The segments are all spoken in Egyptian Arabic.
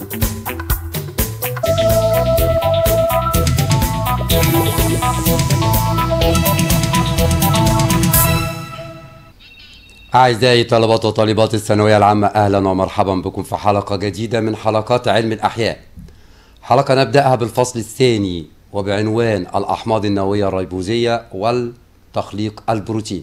أعزائي طلبات وطالبات الثانوية العامة أهلا ومرحبا بكم في حلقة جديدة من حلقات علم الأحياء حلقة نبدأها بالفصل الثاني وبعنوان الأحماض النووية الريبوزية والتخليق البروتين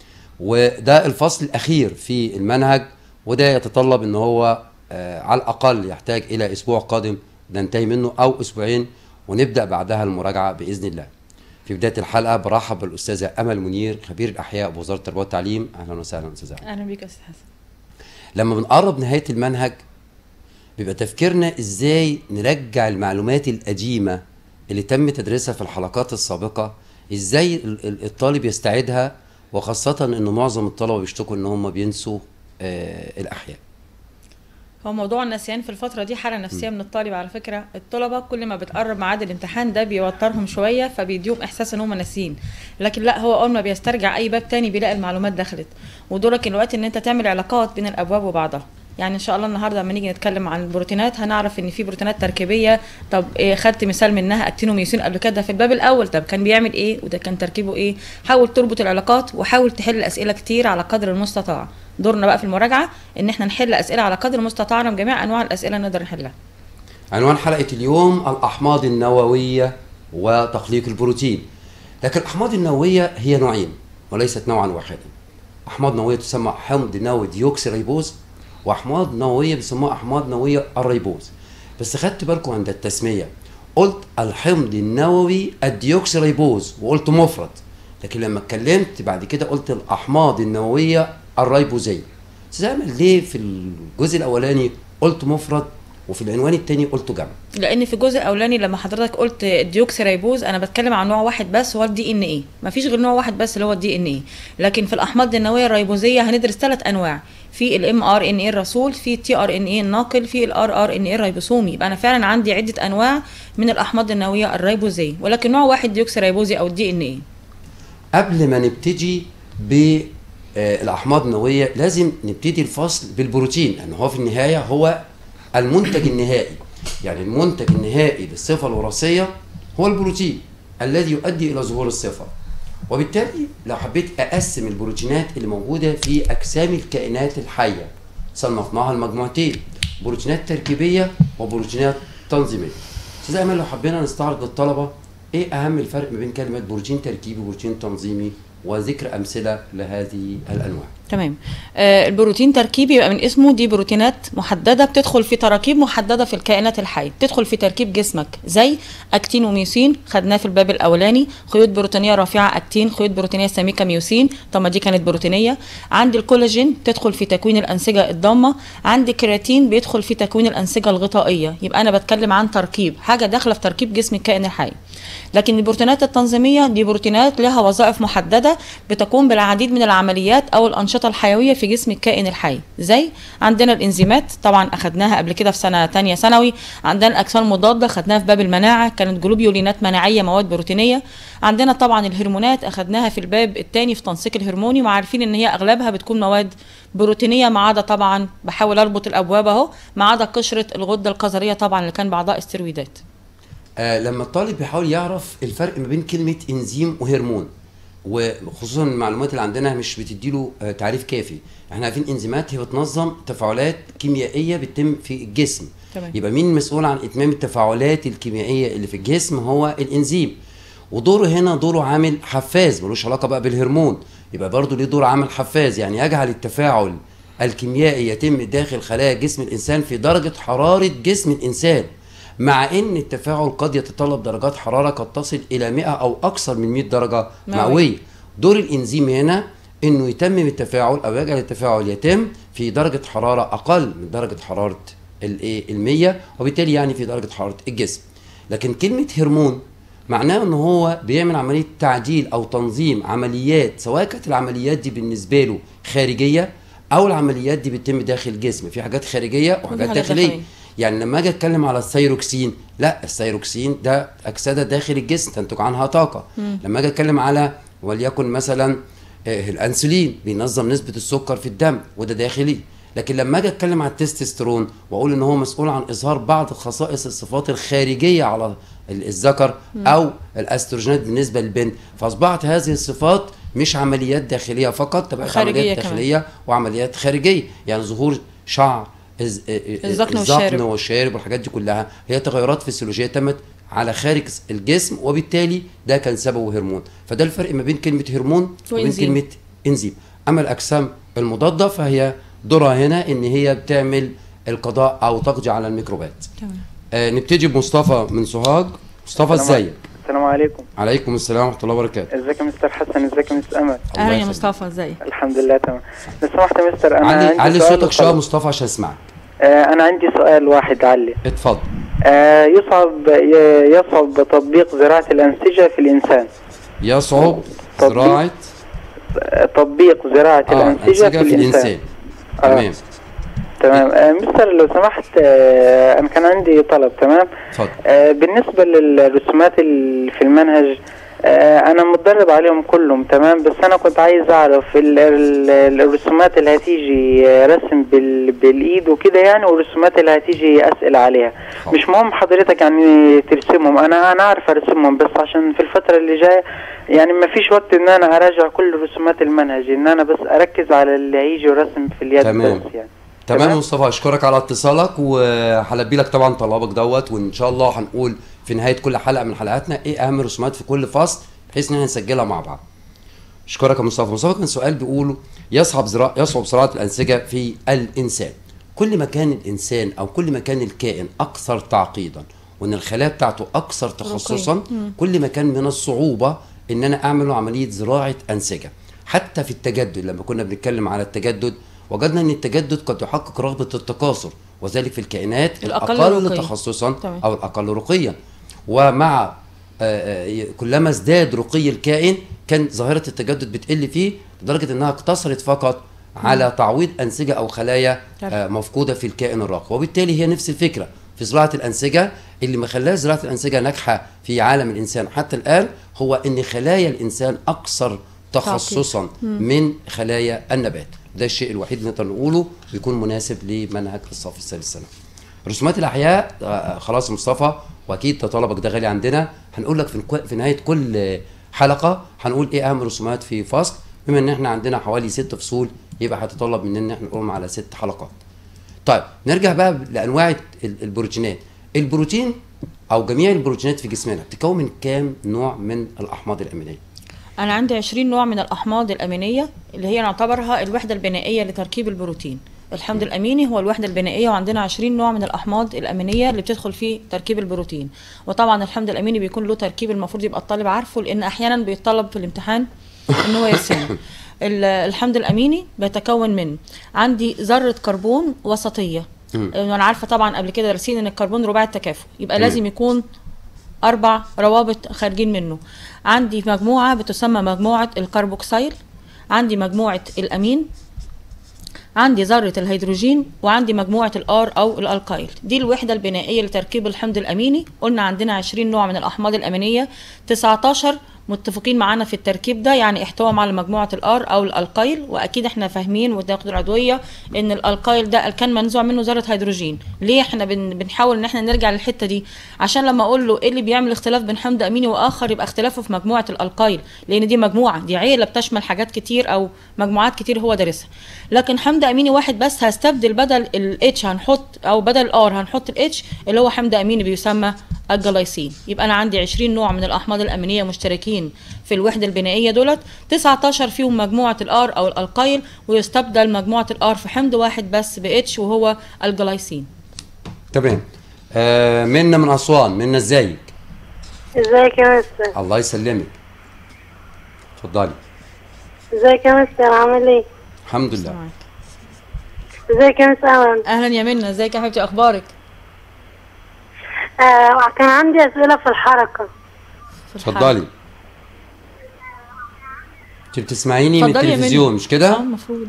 وده الفصل الأخير في المنهج وده يتطلب أن هو آه، على الأقل يحتاج إلى أسبوع قادم ننتهي منه أو أسبوعين ونبدأ بعدها المراجعة بإذن الله في بداية الحلقة برحب بالأستاذة أمل منير خبير الأحياء بوزارة التربية والتعليم أهلا وسهلا أستاذة أمل. اهلا بيك يا استاذ حسن لما بنقرب نهاية المنهج بيبقى تفكيرنا ازاي نرجع المعلومات القديمة اللي تم تدريسها في الحلقات السابقة ازاي ال- ال- الطالب يستعيدها وخاصة ان معظم الطلبة بيشتكوا ان هم بينسوا آه الأحياء هو موضوع النسيان في الفترة دي حالة نفسية من الطالب على فكرة الطلبة كل ما بتقرب ميعاد الامتحان ده بيوترهم شوية فبيديهم إحساس إن هم ناسيين لكن لا هو أول ما بيسترجع أي باب تاني بيلاقي المعلومات دخلت ودورك الوقت إن أنت تعمل علاقات بين الأبواب وبعضها يعني ان شاء الله النهارده لما نيجي نتكلم عن البروتينات هنعرف ان في بروتينات تركيبيه طب إيه خدت مثال منها اكتينوميوسين قبل كده في الباب الاول طب كان بيعمل ايه وده كان تركيبه ايه حاول تربط العلاقات وحاول تحل اسئله كتير على قدر المستطاع دورنا بقى في المراجعه ان احنا نحل اسئله على قدر المستطاع من جميع انواع الاسئله نقدر نحلها عنوان حلقة اليوم الأحماض النووية وتخليق البروتين لكن الأحماض النووية هي نوعين وليست نوعا واحدا أحماض نووية تسمى حمض نووي ديوكسيريبوز وأحماض نووية بيسموها أحماض نووية الريبوز بس خدت بالكم عند التسمية قلت الحمض النووي الديوكسيريبوز وقلت مفرد لكن لما اتكلمت بعد كده قلت الأحماض النووية الريبوزية زعمل ليه في الجزء الأولاني قلت مفرد وفي العنوان الثاني قلت جمع لان في الجزء الاولاني لما حضرتك قلت الديوكسيريبوز انا بتكلم عن نوع واحد بس هو الدي ان ايه مفيش غير نوع واحد بس اللي هو الدي ان ايه لكن في الاحماض النوويه الريبوزيه هندرس ثلاث انواع في الام ار ان اي الرسول في التي ار ان اي الناقل في الار ار ان اي الريبوسومي يبقى انا فعلا عندي عده انواع من الاحماض النوويه الريبوزيه ولكن نوع واحد ديوكسيريبوزي او الدي ان ايه قبل ما نبتدي بالاحماض النوويه لازم نبتدي الفصل بالبروتين لان هو في النهايه هو المنتج النهائي يعني المنتج النهائي للصفه الوراثيه هو البروتين الذي يؤدي الى ظهور الصفه وبالتالي لو حبيت اقسم البروتينات اللي موجوده في اجسام الكائنات الحيه صنفناها لمجموعتين بروتينات تركيبيه وبروتينات تنظيميه استاذ امل لو حبينا نستعرض للطلبه ايه اهم الفرق ما بين كلمه بروتين تركيبي وبروتين تنظيمي وذكر امثله لهذه الانواع تمام آه البروتين تركيبي يبقى من اسمه دي بروتينات محدده بتدخل في تراكيب محدده في الكائنات الحيه بتدخل في تركيب جسمك زي اكتين وميوسين خدناه في الباب الاولاني خيوط بروتينيه رافعه اكتين خيوط بروتينيه سميكه ميوسين طب ما دي كانت بروتينيه عندي الكولاجين تدخل في تكوين الانسجه الضامه عندي كرياتين بيدخل في تكوين الانسجه الغطائيه يبقى انا بتكلم عن تركيب حاجه داخله في تركيب جسم الكائن الحي لكن البروتينات التنظيميه دي بروتينات لها وظائف محدده بتقوم بالعديد من العمليات او الانشطه الحيويه في جسم الكائن الحي زي عندنا الانزيمات طبعا اخدناها قبل كده في سنه تانية ثانوي عندنا الاجسام المضاده خدناها في باب المناعه كانت جلوبيولينات مناعيه مواد بروتينيه عندنا طبعا الهرمونات اخدناها في الباب الثاني في تنسيق الهرموني وعارفين ان هي اغلبها بتكون مواد بروتينيه ما عدا طبعا بحاول اربط الابواب اهو ما عدا قشره الغده القذريه طبعا اللي كان بعضها استرويدات آه لما الطالب بيحاول يعرف الفرق ما بين كلمه انزيم وهرمون وخصوصا المعلومات اللي عندنا مش بتديله آه تعريف كافي احنا عارفين انزيمات هي بتنظم تفاعلات كيميائيه بتتم في الجسم تمام. يبقى مين مسؤول عن اتمام التفاعلات الكيميائيه اللي في الجسم هو الانزيم ودوره هنا دوره عامل حفاز ملوش علاقه بقى بالهرمون يبقى برضه ليه دور عامل حفاز يعني يجعل التفاعل الكيميائي يتم داخل خلايا جسم الانسان في درجه حراره جسم الانسان مع ان التفاعل قد يتطلب درجات حراره قد تصل الى 100 او اكثر من 100 درجه مئوية. مئويه دور الانزيم هنا انه يتمم التفاعل او يجعل التفاعل يتم في درجه حراره اقل من درجه حراره الايه ال 100 وبالتالي يعني في درجه حراره الجسم لكن كلمه هرمون معناه ان هو بيعمل عمليه تعديل او تنظيم عمليات سواء كانت العمليات دي بالنسبه له خارجيه او العمليات دي بتتم داخل الجسم في حاجات خارجيه وحاجات حاجات داخليه داخلية. يعني لما اجي اتكلم على الثيروكسين لا الثيروكسين ده اكسده داخل الجسم تنتج عنها طاقه لما اجي اتكلم على وليكن مثلا آه، الانسولين بينظم نسبه السكر في الدم وده داخلي لكن لما اجي اتكلم عن التستوستيرون واقول ان هو مسؤول عن اظهار بعض خصائص الصفات الخارجيه على ال- الذكر او الاستروجينات بالنسبه للبنت فاصبحت هذه الصفات مش عمليات داخليه فقط تبقى خارجية عمليات كمان. داخليه وعمليات خارجيه يعني ظهور شعر الز- الذقن الذقن والشارب. والشارب والحاجات دي كلها هي تغيرات فسيولوجيه تمت على خارج الجسم وبالتالي ده كان سببه هرمون فده الفرق ما بين كلمه هرمون وبين وإنزيم. كلمه انزيم اما الاجسام المضاده فهي دورها هنا ان هي بتعمل القضاء او تقضي على الميكروبات تمام آه نبتدي بمصطفى من سوهاج مصطفى السلام ازيك السلام عليكم عليكم السلام ورحمه الله وبركاته ازيك يا مستر حسن ازيك يا مستر امل الله اهلا يا يخليك. مصطفى ازيك الحمد لله تمام لو سمحت يا مستر انا علي عندي علي سؤال صوتك شويه وخلاص. مصطفى عشان اسمعك آه انا عندي سؤال واحد علي اتفضل آه يصعب ي- يصعب تطبيق زراعة الأنسجة في الإنسان يصعب تطبيق زراعه آه تطبيق زراعة اه الأنسجة في الإنسان آه. تمام تمام آه مستر لو سمحت آه أنا كان عندي طلب تمام اتفضل آه بالنسبة للرسومات اللي في المنهج آه أنا متدرب عليهم كلهم تمام بس أنا كنت عايز أعرف ال- ال- الرسومات اللي هتيجي آه، رسم بال- بالإيد وكده يعني والرسومات اللي هتيجي أسئلة عليها حاضر. مش مهم حضرتك يعني ترسمهم أنا أنا عارف أرسمهم بس عشان في الفترة اللي جاية يعني ما فيش وقت إن أنا أراجع كل رسومات المنهج إن أنا بس أركز على اللي هيجي رسم في اليد تمام. بس يعني تمام تمام. يا مصطفى اشكرك على اتصالك وهلبي لك طبعا طلبك دوت وان شاء الله هنقول في نهايه كل حلقه من حلقاتنا ايه اهم الرسومات في كل فصل بحيث ان احنا نسجلها مع بعض اشكرك يا مصطفى مصطفى كان سؤال بيقوله يصعب زراعه يصعب زراعه الانسجه في الانسان كل ما كان الانسان او كل ما كان الكائن اكثر تعقيدا وان الخلايا بتاعته اكثر تخصصا كل ما كان من الصعوبه ان انا اعمل له عمليه زراعه انسجه حتى في التجدد لما كنا بنتكلم على التجدد وجدنا ان التجدد قد يحقق رغبه التكاثر وذلك في الكائنات الأقل الاقل رقي. تخصصا تمام. او الاقل رقيا ومع آه، آه، كلما ازداد رقي الكائن كان ظاهره التجدد بتقل فيه لدرجه انها اقتصرت فقط على تعويض انسجه او خلايا آه، مفقوده في الكائن الراقي وبالتالي هي نفس الفكره في زراعه الانسجه اللي ما خلاها زراعه الانسجه ناجحه في عالم الانسان حتى الان هو ان خلايا الانسان اكثر تخصصا من خلايا النبات ده الشيء الوحيد اللي نقدر نقوله بيكون مناسب لمنهج الصف الثالث ثانوي رسومات الاحياء آه، خلاص يا مصطفى واكيد ده طلبك ده غالي عندنا هنقول لك في, الكو- في نهايه كل حلقه هنقول ايه اهم رسومات في فصل بما ان احنا عندنا حوالي ست فصول يبقى هتطلب مننا ان احنا نقولهم على ست حلقات طيب نرجع بقى لانواع ال- البروتينات البروتين او جميع البروتينات في جسمنا بتتكون من كام نوع من الاحماض الامينيه انا عندي 20 نوع من الاحماض الامينيه اللي هي نعتبرها الوحده البنائيه لتركيب البروتين الحمض الاميني هو الوحده البنائيه وعندنا 20 نوع من الاحماض الامينيه اللي بتدخل في تركيب البروتين وطبعا الحمض الاميني بيكون له تركيب المفروض يبقى الطالب عارفه لان احيانا بيطلب في الامتحان ان هو يرسمه ال- الحمض الاميني بيتكون من عندي ذره كربون وسطيه انا عارفه طبعا قبل كده دارسين ان الكربون رباعي التكافؤ يبقى تمام. لازم يكون أربع روابط خارجين منه عندي مجموعة بتسمى مجموعة الكربوكسيل عندي مجموعة الأمين عندي ذرة الهيدروجين وعندي مجموعة الآر أو الألقايل دي الوحدة البنائية لتركيب الحمض الأميني قلنا عندنا 20 نوع من الأحماض الأمينية 19 متفقين معانا في التركيب ده يعني احتوام على مجموعة الآر أو الألقايل وأكيد احنا فاهمين والتاخد العضوية إن الألقايل ده كان منزوع منه ذرة هيدروجين ليه احنا بن بنحاول إن احنا نرجع للحتة دي عشان لما أقول له إيه اللي بيعمل اختلاف بين حمض أميني وآخر يبقى اختلافه في مجموعة الألقايل لأن دي مجموعة دي عيلة بتشمل حاجات كتير أو مجموعات كتير هو دارسها لكن حمض أميني واحد بس هستبدل بدل الاتش هنحط أو بدل الآر هنحط الاتش اللي هو حمض أميني بيسمى الجلايسين يبقى انا عندي 20 نوع من الاحماض الامينيه مشتركين في الوحده البنائيه دولت 19 فيهم مجموعه الار او الالقايل ويستبدل مجموعه الار في حمض واحد بس باتش وهو الجلايسين تمام آه منا من اسوان منا ازيك ازيك يا مستر الله يسلمك اتفضلي ازيك يا مستر عامل ايه الحمد لله ازيك يا مستر أمل؟ اهلا يا منى ازيك يا حبيبتي اخبارك آه كان عندي اسئله في الحركه في الحلقة. اتفضلي انت بتسمعيني من اتفضلي يا التلفزيون منى. مش كده اه المفروض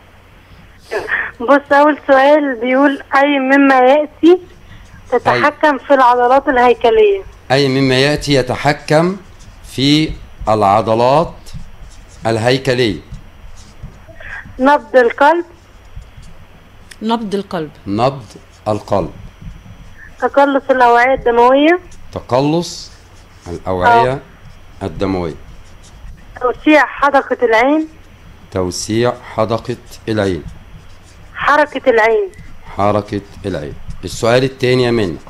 بص اول سؤال بيقول اي مما ياتي تتحكم في العضلات الهيكليه اي مما ياتي يتحكم في العضلات الهيكليه نبض القلب نبض القلب نبض القلب تقلص الأوعية الدموية تقلص الأوعية الدموية توسيع حدقة العين توسيع حدقة العين حركة العين حركة العين السؤال التاني يا منى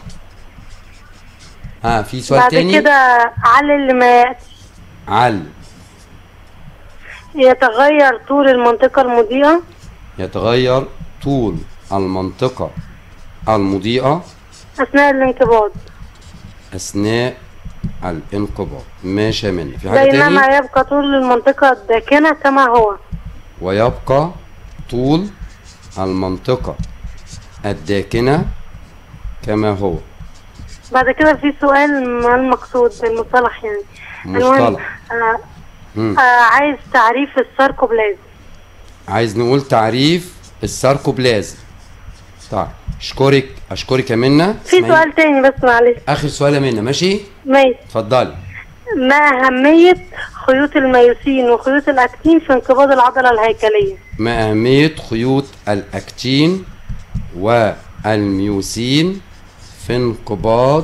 ها في سؤال بعد تاني كده علل ما يأتي عل يتغير طول المنطقة المضيئة يتغير طول المنطقة المضيئة أثناء الانقباض أثناء الانقباض ماشي يا منى في حاجة بينما تاني يبقى طول المنطقة الداكنة كما هو ويبقى طول المنطقة الداكنة كما هو بعد كده في سؤال ما المقصود بالمصطلح يعني مصطلح. المهم، آه مم. آه عايز تعريف الساركوبلازم عايز نقول تعريف الساركوبلازم طيب اشكرك اشكرك يا منى في اسمعي. سؤال تاني بس معلش اخر سؤال يا منى ماشي ماشي اتفضلي ما أهمية خيوط الميوسين وخيوط الأكتين في انقباض العضلة الهيكلية ما أهمية خيوط الأكتين والميوسين في انقباض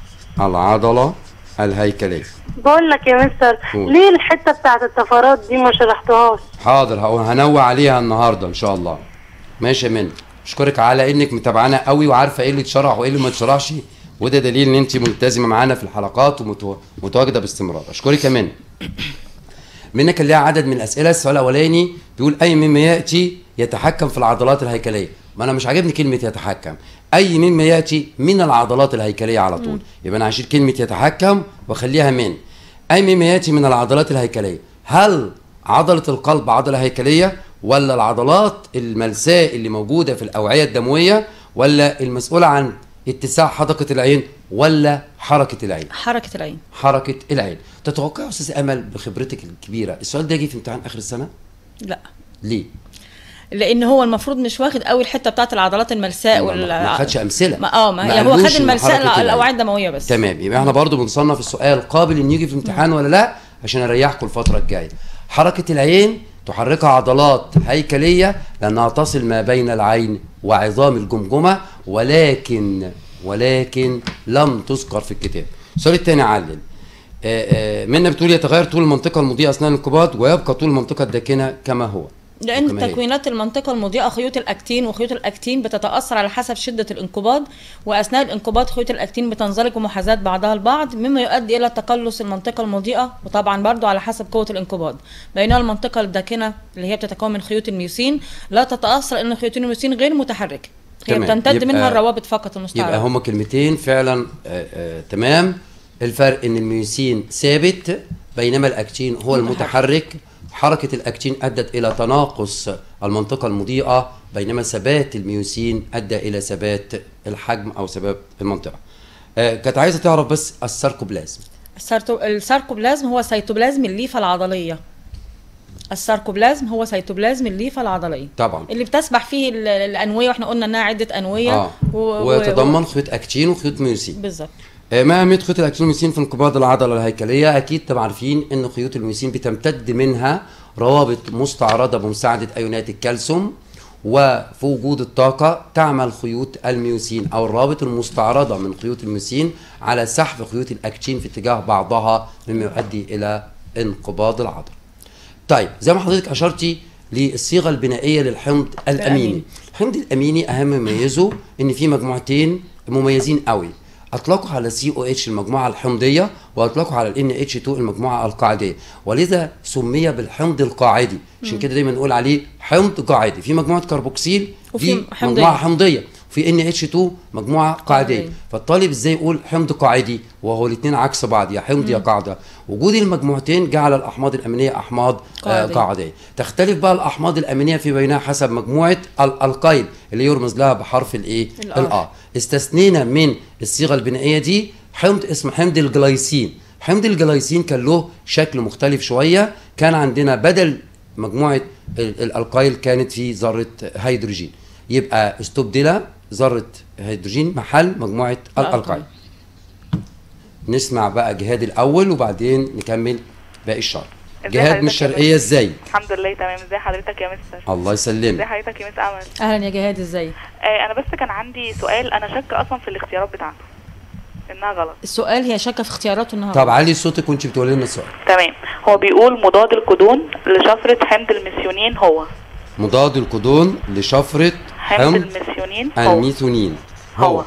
العضلة الهيكلية بقول لك يا مستر قول. ليه الحتة بتاعت الطفرات دي ما شرحتهاش حاضر هقول هنوع عليها النهارده ان شاء الله ماشي يا منى اشكرك على انك متابعانا قوي وعارفه ايه اللي اتشرح وايه اللي ما اتشرحش وده دليل ان انت ملتزمه معانا في الحلقات ومتواجده باستمرار اشكرك يا منى منى كان ليها عدد من الاسئله السؤال الاولاني بيقول اي مما ياتي يتحكم في العضلات الهيكليه ما انا مش عاجبني كلمه يتحكم اي مما ياتي من العضلات الهيكليه على طول يبقى انا هشيل كلمه يتحكم واخليها من اي مما ياتي من العضلات الهيكليه هل عضله القلب عضله هيكليه ولا العضلات الملساء اللي موجوده في الاوعيه الدمويه ولا المسؤوله عن اتساع حدقه العين ولا حركه العين حركه العين حركه العين تتوقع يا استاذ امل بخبرتك الكبيره السؤال ده يجي في امتحان اخر السنه لا ليه لان هو المفروض مش واخد قوي الحته بتاعت العضلات الملساء ما- وال ما خدش امثله ما اه ما ما هي هو قالوش خد إن الملساء حركة العين. الاوعيه الدمويه بس تمام يبقى احنا برضو بنصنف السؤال قابل ان يجي في الامتحان ولا لا عشان اريحكم الفتره الجايه حركه العين تحركها عضلات هيكليه لانها تصل ما بين العين وعظام الجمجمه ولكن ولكن لم تذكر في الكتاب السؤال الثاني علل آه، آه، منا بتقول يتغير طول المنطقه المضيئه اثناء الانقباض ويبقى طول المنطقه الداكنه كما هو لان كما هي. تكوينات المنطقه المضيئه خيوط الاكتين وخيوط الاكتين بتتاثر على حسب شده الانقباض واثناء الانقباض خيوط الاكتين بتنزلق محاذاه بعضها البعض مما يؤدي الى تقلص المنطقه المضيئه وطبعا برضو على حسب قوه الانقباض بينما المنطقه الداكنه اللي هي بتتكون من خيوط الميوسين لا تتاثر لان خيوط الميوسين غير متحركه هي تمام. بتمتد يبقى- منها الروابط فقط المستعرضه يبقى هما كلمتين فعلا آه آه تمام الفرق ان الميوسين ثابت بينما الاكتين هو المتحرك حركة الأكتين أدت إلى تناقص المنطقة المضيئة بينما ثبات الميوسين أدى إلى ثبات الحجم أو ثبات المنطقة. آه كانت عايزة تعرف بس الساركوبلازم. السارتو... الساركوبلازم هو سيتوبلازم الليفه العضليه الساركوبلازم هو سيتوبلازم الليفه العضليه طبعا اللي بتسبح فيه ال- الانويه واحنا قلنا انها عده انويه آه. و... و- ويتضمن خيوط أكتين وخيوط ميوسين. بالظبط آه، ما أهمية خيوط الأكسوميسين في انقباض العضلة الهيكلية؟ أكيد طبعا عارفين إن خيوط الميوسين بتمتد منها روابط مستعرضة بمساعدة أيونات الكالسيوم وفي وجود الطاقة تعمل خيوط الميوسين أو الروابط المستعرضة من خيوط الميوسين على سحب خيوط الأكتين في اتجاه بعضها مما يؤدي إلى انقباض العضلة. طيب زي ما حضرتك اشرتي للصيغه البنائيه للحمض الاميني الأميني. الحمض الاميني اهم مميزه ان في مجموعتين مميزين قوي اطلقوا على سي او اتش المجموعه الحمضيه واطلقوا على الان اتش 2 المجموعه القاعديه ولذا سمي بالحمض القاعدي عشان كده دايما نقول عليه حمض قاعدي في مجموعه كربوكسيل وفي دي حمضية. مجموعه حمضيه في ان اتش 2 مجموعه قاعديه قاعدية. فالطالب ازاي يقول حمض قاعدي وهو الاثنين عكس بعض يا حمض يا قاعده وجود المجموعتين جعل الاحماض الامينيه احماض قاعديه, قاعدية. قاعدية. تختلف بقى الاحماض الامينيه في بينها حسب مجموعه الالقايل اللي يرمز لها بحرف الايه الآر. الار استثنينا من الصيغه البنائيه دي حمض اسمه حمض الجلايسين حمض الجلايسين كان له شكل مختلف شويه كان عندنا بدل مجموعه ال- الالقايل كانت في ذره هيدروجين يبقى استبدل ذره هيدروجين محل مجموعه الألقايل. الالقايل نسمع بقى جهاد الاول وبعدين نكمل باقي الشرح ازي جهاد حضرتك من يا الشرقيه ازاي مستر؟ الحمد لله تمام ازي حضرتك يا مستر الله ازي يسلمك حضرتك يا مس امل اهلا يا جهاد ازاي آه انا بس كان عندي سؤال انا شاكه اصلا في الاختيارات بتاعته انها غلط السؤال هي شاكه في اختياراته انها طب علي صوتك وانت بتقولي لنا السؤال تمام هو بيقول مضاد الكودون لشفره حمض الميثيونين هو مضاد الكودون لشفره حمض حمض الميثيونين هو الميثونين هو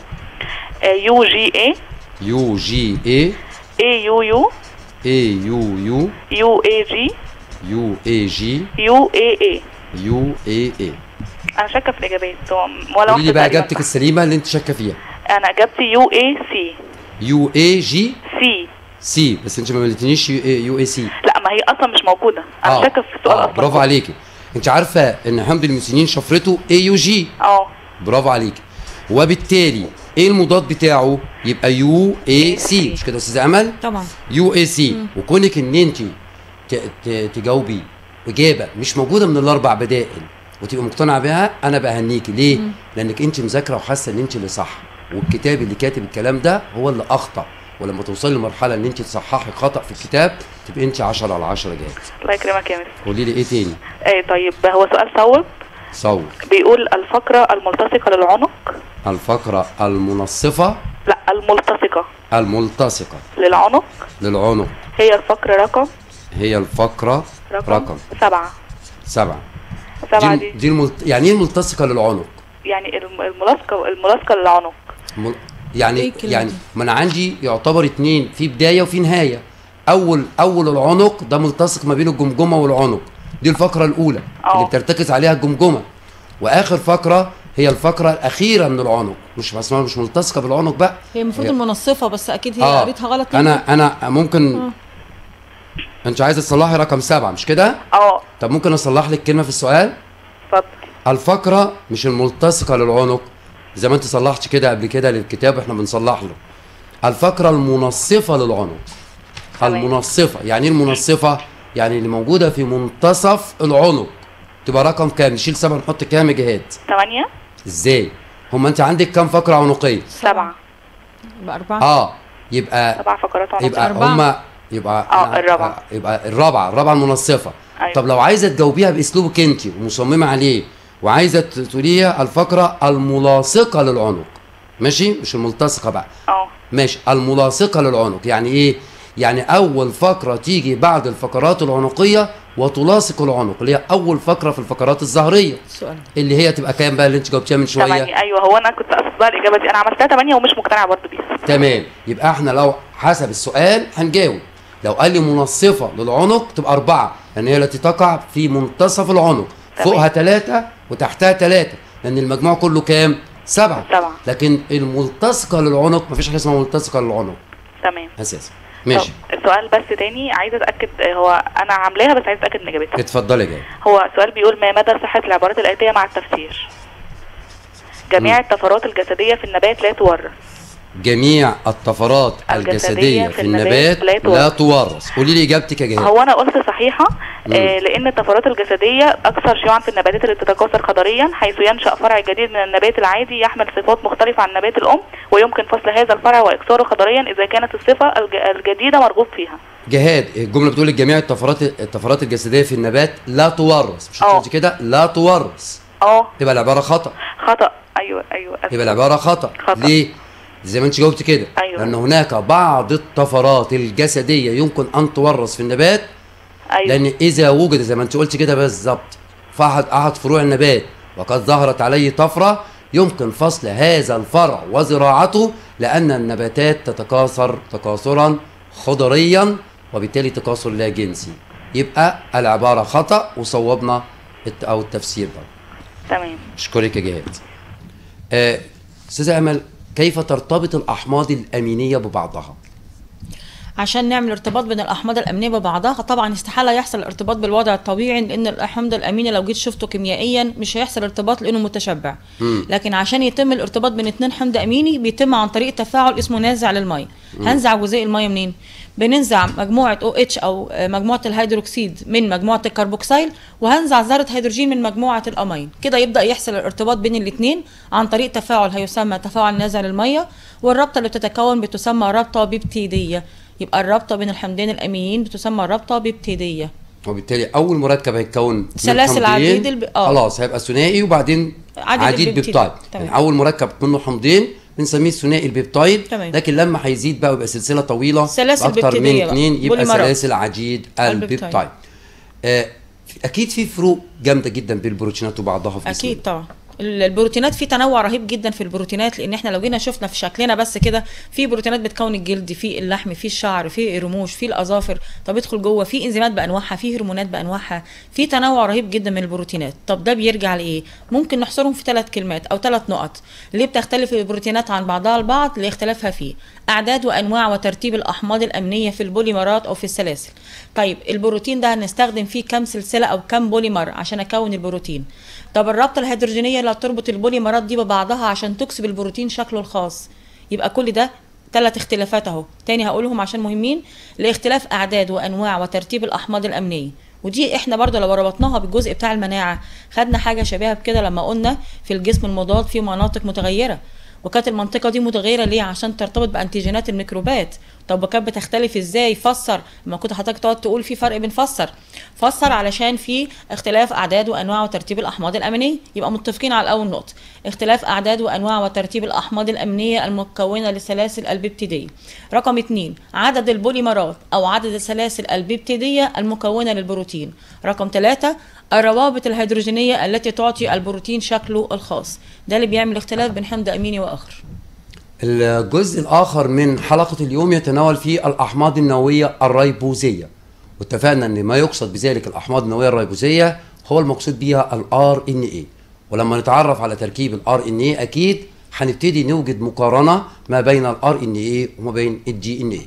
يو جي اي يو جي اي اي يو يو اي يو يو يو اي جي يو اي جي يو اي اي يو اي اي انا شاكه في الاجابات هو ولا قولي لي واحده بقى تقريباً اجابتك صح. السليمه اللي انت شاكه فيها انا اجابتي يو اي سي يو اي جي سي سي بس انت ما قلتنيش يو اي يو اي سي لا ما هي اصلا مش موجوده انا شاكه في السؤال آه اصلا برافو عليكي انت عارفه ان حمض الميثيونين شفرته اي يو جي اه برافو عليكي وبالتالي ايه المضاد بتاعه يبقى يو اي سي مش كده يا استاذ امل طبعا يو اي سي وكونك ان انت ت- ت- تجاوبي اجابه مش موجوده من الاربع بدائل وتبقى مقتنعه بيها انا بهنيكي ليه؟ لانك انت مذاكره وحاسه ان انت اللي صح والكتاب اللي كاتب الكلام ده هو اللي اخطا ولما توصلي لمرحله ان انت تصححي خطا في الكتاب تبقى انت 10 على 10 جاهز الله يكرمك يا مس قولي لي ايه تاني؟ ايه طيب هو سؤال صوب صور بيقول الفقرة الملتصقة للعنق الفقره المنصفه لا الملتصقة الملتصقه للعنق للعنق هي الفقرة رقم هي الفقره رقم, رقم سبعة سبعة سبعة دي, دي دي الملت... يعني ايه الملتصقه للعنق؟ يعني الم- الملاصقة الملاصقة للعنق مل... يعني إيه الكلمة يعني دي؟ ما انا عندي يعتبر اتنين في بدايه وفي نهايه اول اول العنق ده ملتصق ما بين الجمجمه والعنق دي الفقره الاولى آه. اللي بترتكز عليها الجمجمه واخر فقره هي الفقره الاخيره من العنق مش اسمها مش ملتصقه بالعنق بقى هي المفروض هي- المنصفه بس اكيد هي اه قريتها غلط انا انا ممكن انت عايزه تصلحي رقم سبعة مش كده اه طب ممكن اصلح لك كلمه في السؤال اتفضل الفقرة مش الملتصقة للعنق زي ما انت صلحت كده قبل كده للكتاب احنا بنصلح له الفقرة المنصفة للعنق تمام. المنصفة يعني ايه المنصفة يعني اللي موجودة في منتصف العنق تبقى رقم كام نشيل سبعة نحط كام يا جهاد ثمانية ازاي هما انت عندك كام فقرة عنقية سبعة يبقى اربعه اه يبقى سبع فقرات عنق يبقى أربعة. هما يبقى اه، الرابعة. يبقى الرابعة الرابعة المنصفة أيوة. طب لو عايزة تجاوبيها بأسلوبك انت ومصممة عليه وعايزة ت- تقوليها الفقرة الملاصقة للعنق ماشي مش الملتصقة بقى اه ماشي الملاصقة للعنق يعني ايه يعني اول فقرة تيجي بعد الفقرات العنقية وتلاصق العنق اللي هي اول فقرة في الفقرات الظهرية السؤال اللي هي تبقى كام بقى اللي انت جاوبتيها من شوية ثمانية ايوه هو انا كنت اقصد بقى الاجابة دي انا عملتها ثمانية ومش مقتنعة برضه بيها تمام يبقى احنا لو حسب السؤال هنجاوب لو قال لي منصفة للعنق تبقى أربعة لأن هي التي تقع في منتصف العنق تمام. فوقها ثلاثة وتحتها ثلاثة لأن المجموع كله كام؟ سبعة سبعة. لكن الملتصقة للعنق مفيش حاجة اسمها ملتصقة للعنق تمام أساسا ماشي طب السؤال بس تاني عايزة اتأكد آه، هو انا عاملاها بس عايزة اتأكد من اجابتها اتفضلي جاي هو السؤال بيقول ما مدى صحة العبارات الآتية مع التفسير جميع الطفرات الجسدية في النبات لا تورث جميع الطفرات الجسدية في النبات لا تورث. لا تورث قولي لي إجابتك يا جهاد هو انا قلت صحيحه آه لان الطفرات الجسديه اكثر شيوعا في النباتات اللي بتتكاثر خضريا حيث ينشا فرع جديد من النبات العادي يحمل صفات مختلفه عن النبات الام ويمكن فصل هذا الفرع واكساره خضريا اذا كانت الصفه الج- الجديده مرغوب فيها جهاد الجملة بتقول لك جميع الطفرات الطفرات الجسدية في النبات لا تورث مش اه. قلت كده لا تورث اه تبقى العبارة خطأ خطا ايوه ايوه أسف. يبقى العبارة خطأ. خطأ. ليه؟ زي ما انت جاوبت كده أيوة. لأن هناك بعض الطفرات الجسدية يمكن أن تورث في النبات ايوه لأن إذا وجد زي ما انت قلت كده بالظبط في أحد أحد فروع النبات وقد ظهرت عليه طفرة يمكن فصل هذا الفرع وزراعته لأن النباتات تتكاثر تكاثرا خضريا وبالتالي تكاثر لا جنسي يبقى العبارة خطأ وصوبنا الت- أو التفسير ده تمام اشكرك يا جهاد آه، استاذه امل كيف ترتبط الاحماض الامينيه ببعضها عشان نعمل ارتباط بين الاحماض الامينيه ببعضها طبعا استحاله يحصل ارتباط بالوضع الطبيعي لان الاحماض الاميني لو جيت شفته كيميائيا مش هيحصل ارتباط لانه متشبع لكن عشان يتم الارتباط بين اتنين حمض اميني بيتم عن طريق تفاعل اسمه نازع للميه هنزع جزيء الميه منين بننزع مجموعه او اتش او آه، مجموعه الهيدروكسيد من مجموعه الكربوكسيل وهنزع ذره هيدروجين من مجموعه الامين كده يبدا يحصل الارتباط بين الاثنين عن طريق تفاعل هيسمى تفاعل نازع للميه والرابطه اللي بتتكون بتسمى رابطه بيبتيديه يبقى الرابطه بين الحمضين الامينيين بتسمى رابطه بيبتيديه وبالتالي اول مركب هيتكون من سلاسل حمضين. عديد الب- آه. خلاص هيبقى ثنائي وبعدين عديد عديد البيبتيد. بيبتايد تمام. يعني اول مركب منه حمضين بنسميه ثنائي البيبتايد تمام. لكن لما هيزيد بقى ويبقى سلسله طويله سلاسل اكتر من بيبتيدية بقى. اثنين يبقى بوليمرات. سلاسل عديد البيبتايد. البيبتايد آه اكيد في فروق جامده جدا بين البروتينات وبعضها في اكيد جسمنا. طبعا ال- البروتينات في تنوع رهيب جدا في البروتينات لان احنا لو جينا شفنا في شكلنا بس كده في بروتينات بتكون الجلد في اللحم في الشعر في الرموش في الاظافر طب ادخل جوه في انزيمات بانواعها في هرمونات بانواعها في تنوع رهيب جدا من البروتينات طب ده بيرجع لايه ممكن نحصرهم في ثلاث كلمات او ثلاث نقط ليه بتختلف البروتينات عن بعضها البعض لاختلافها فيه اعداد وانواع وترتيب الاحماض الامينيه في البوليمرات او في السلاسل طيب البروتين ده هنستخدم فيه كم سلسله او كم بوليمر عشان اكون البروتين طب الرابطه الهيدروجينيه اللي هتربط البوليمرات دي ببعضها عشان تكسب البروتين شكله الخاص يبقى كل ده ثلاث اختلافات اهو تاني هقولهم عشان مهمين لاختلاف اعداد وانواع وترتيب الاحماض الامينيه ودي احنا برضه لو ربطناها بالجزء بتاع المناعه خدنا حاجه شبيهه بكده لما قلنا في الجسم المضاد في مناطق متغيره وكانت المنطقة دي متغيرة ليه؟ عشان ترتبط بأنتيجينات الميكروبات، طب وكانت بتختلف ازاي؟ فسر، لما كنت حضرتك تقعد تقول في فرق بين فسر، فسر علشان في اختلاف أعداد وأنواع وترتيب الأحماض الأمينية، يبقى متفقين على أول نقطة، اختلاف أعداد وأنواع وترتيب الأحماض الأمينية المكونة للسلاسل البيبتيدية. رقم اتنين عدد البوليمرات أو عدد السلاسل البيبتيدية المكونة للبروتين. رقم ثلاثة الروابط الهيدروجينية التي تعطي البروتين شكله الخاص ده اللي بيعمل اختلاف بين حمض أميني وآخر الجزء الآخر من حلقة اليوم يتناول فيه الأحماض النووية الريبوزية واتفقنا أن ما يقصد بذلك الأحماض النووية الريبوزية هو المقصود بها ال RNA ولما نتعرف على تركيب ال RNA أكيد هنبتدي نوجد مقارنة ما بين ال RNA وما بين ال DNA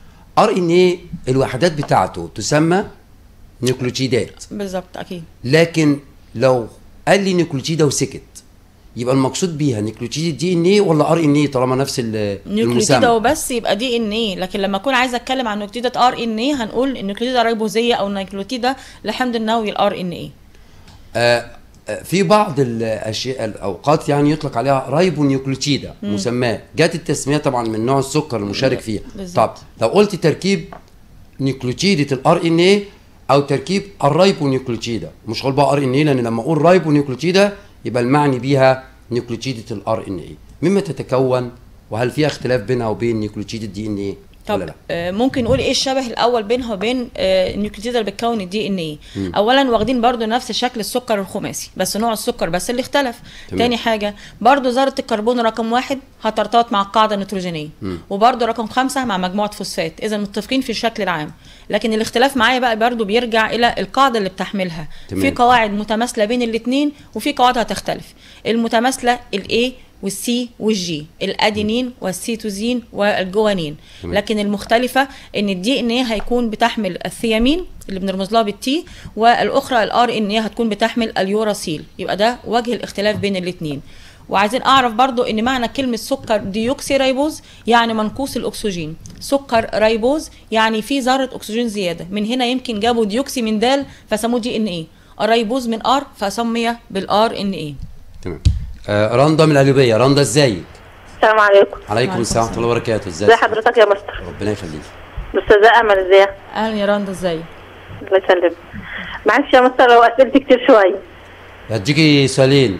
RNA الوحدات بتاعته تسمى نيوكليوتيدات بالظبط أكيد لكن لو قال لي نيوكليوتيدة وسكت يبقى المقصود بيها نيوكليوتيد دي ان ايه ولا ار ان ايه طالما نفس ال- نيوكليوتيدا المسمى وبس يبقى دي ان ايه لكن لما اكون عايزه اتكلم عن نيوكليوتيدا ار ان ايه هنقول النيوكليوتيدا ريبوزيه او نيوكليوتيدا لحمض النووي الار ان ايه آه آه، في بعض الاشياء الاوقات يعني يطلق عليها رايبو نيوكليوتيدا مسماه جت التسميه طبعا من نوع السكر المشارك فيها بالظبط. طب لو قلت تركيب نيوكليوتيدة الار ان ايه او تركيب الرايبو نيوكليوتيدا مش هقول بقى ار ان ايه لان لما اقول رايبو نيوكليوتيدا يبقى المعني بيها نيوكليوتيدة الار ان ايه مما تتكون وهل فيها اختلاف بينها وبين نيوكليوتيدة دي ان ايه ولا طب لا آه، ممكن نقول ايه الشبه الاول بينها وبين آه، النيوكليوتيدا اللي بتكون الدي ان ايه اولا واخدين برضو نفس شكل السكر الخماسي بس نوع السكر بس اللي اختلف تمام. تاني حاجه برضو ذره الكربون رقم واحد هترتبط مع القاعده النيتروجينيه وبرضو رقم خمسة مع مجموعه فوسفات اذا متفقين في الشكل العام لكن الاختلاف معايا بقى برضو بيرجع الى القاعده اللي بتحملها تمام. في قواعد متماثله بين الاثنين وفي قواعد هتختلف المتماثله الاي والسي والجي الادينين والسيتوزين والجوانين تمام. لكن المختلفه ان الدي ان ايه هيكون بتحمل الثيامين اللي بنرمز لها بالتي والاخرى الار ان ايه هتكون بتحمل اليوراسيل يبقى ده وجه الاختلاف بين الاثنين وعايزين اعرف برضو ان معنى كلمه سكر ديوكسي ريبوز يعني منقوص الاكسجين سكر ريبوز يعني في ذره اكسجين زياده من هنا يمكن جابوا ديوكسي من دال فسموه دي ان ايه الريبوز من ار فسمي بالار ان ايه تمام آه رندا من القليوبيه رندا ازيك السلام عليكم عليكم السلام ورحمه الله وبركاته ازيك ازي حضرتك يا مستر ربنا يخليك استاذه امل ازيك اهلا يا رندا ازاي الله يسلمك معلش يا مستر لو اسئلتي كتير شويه هديكي سؤالين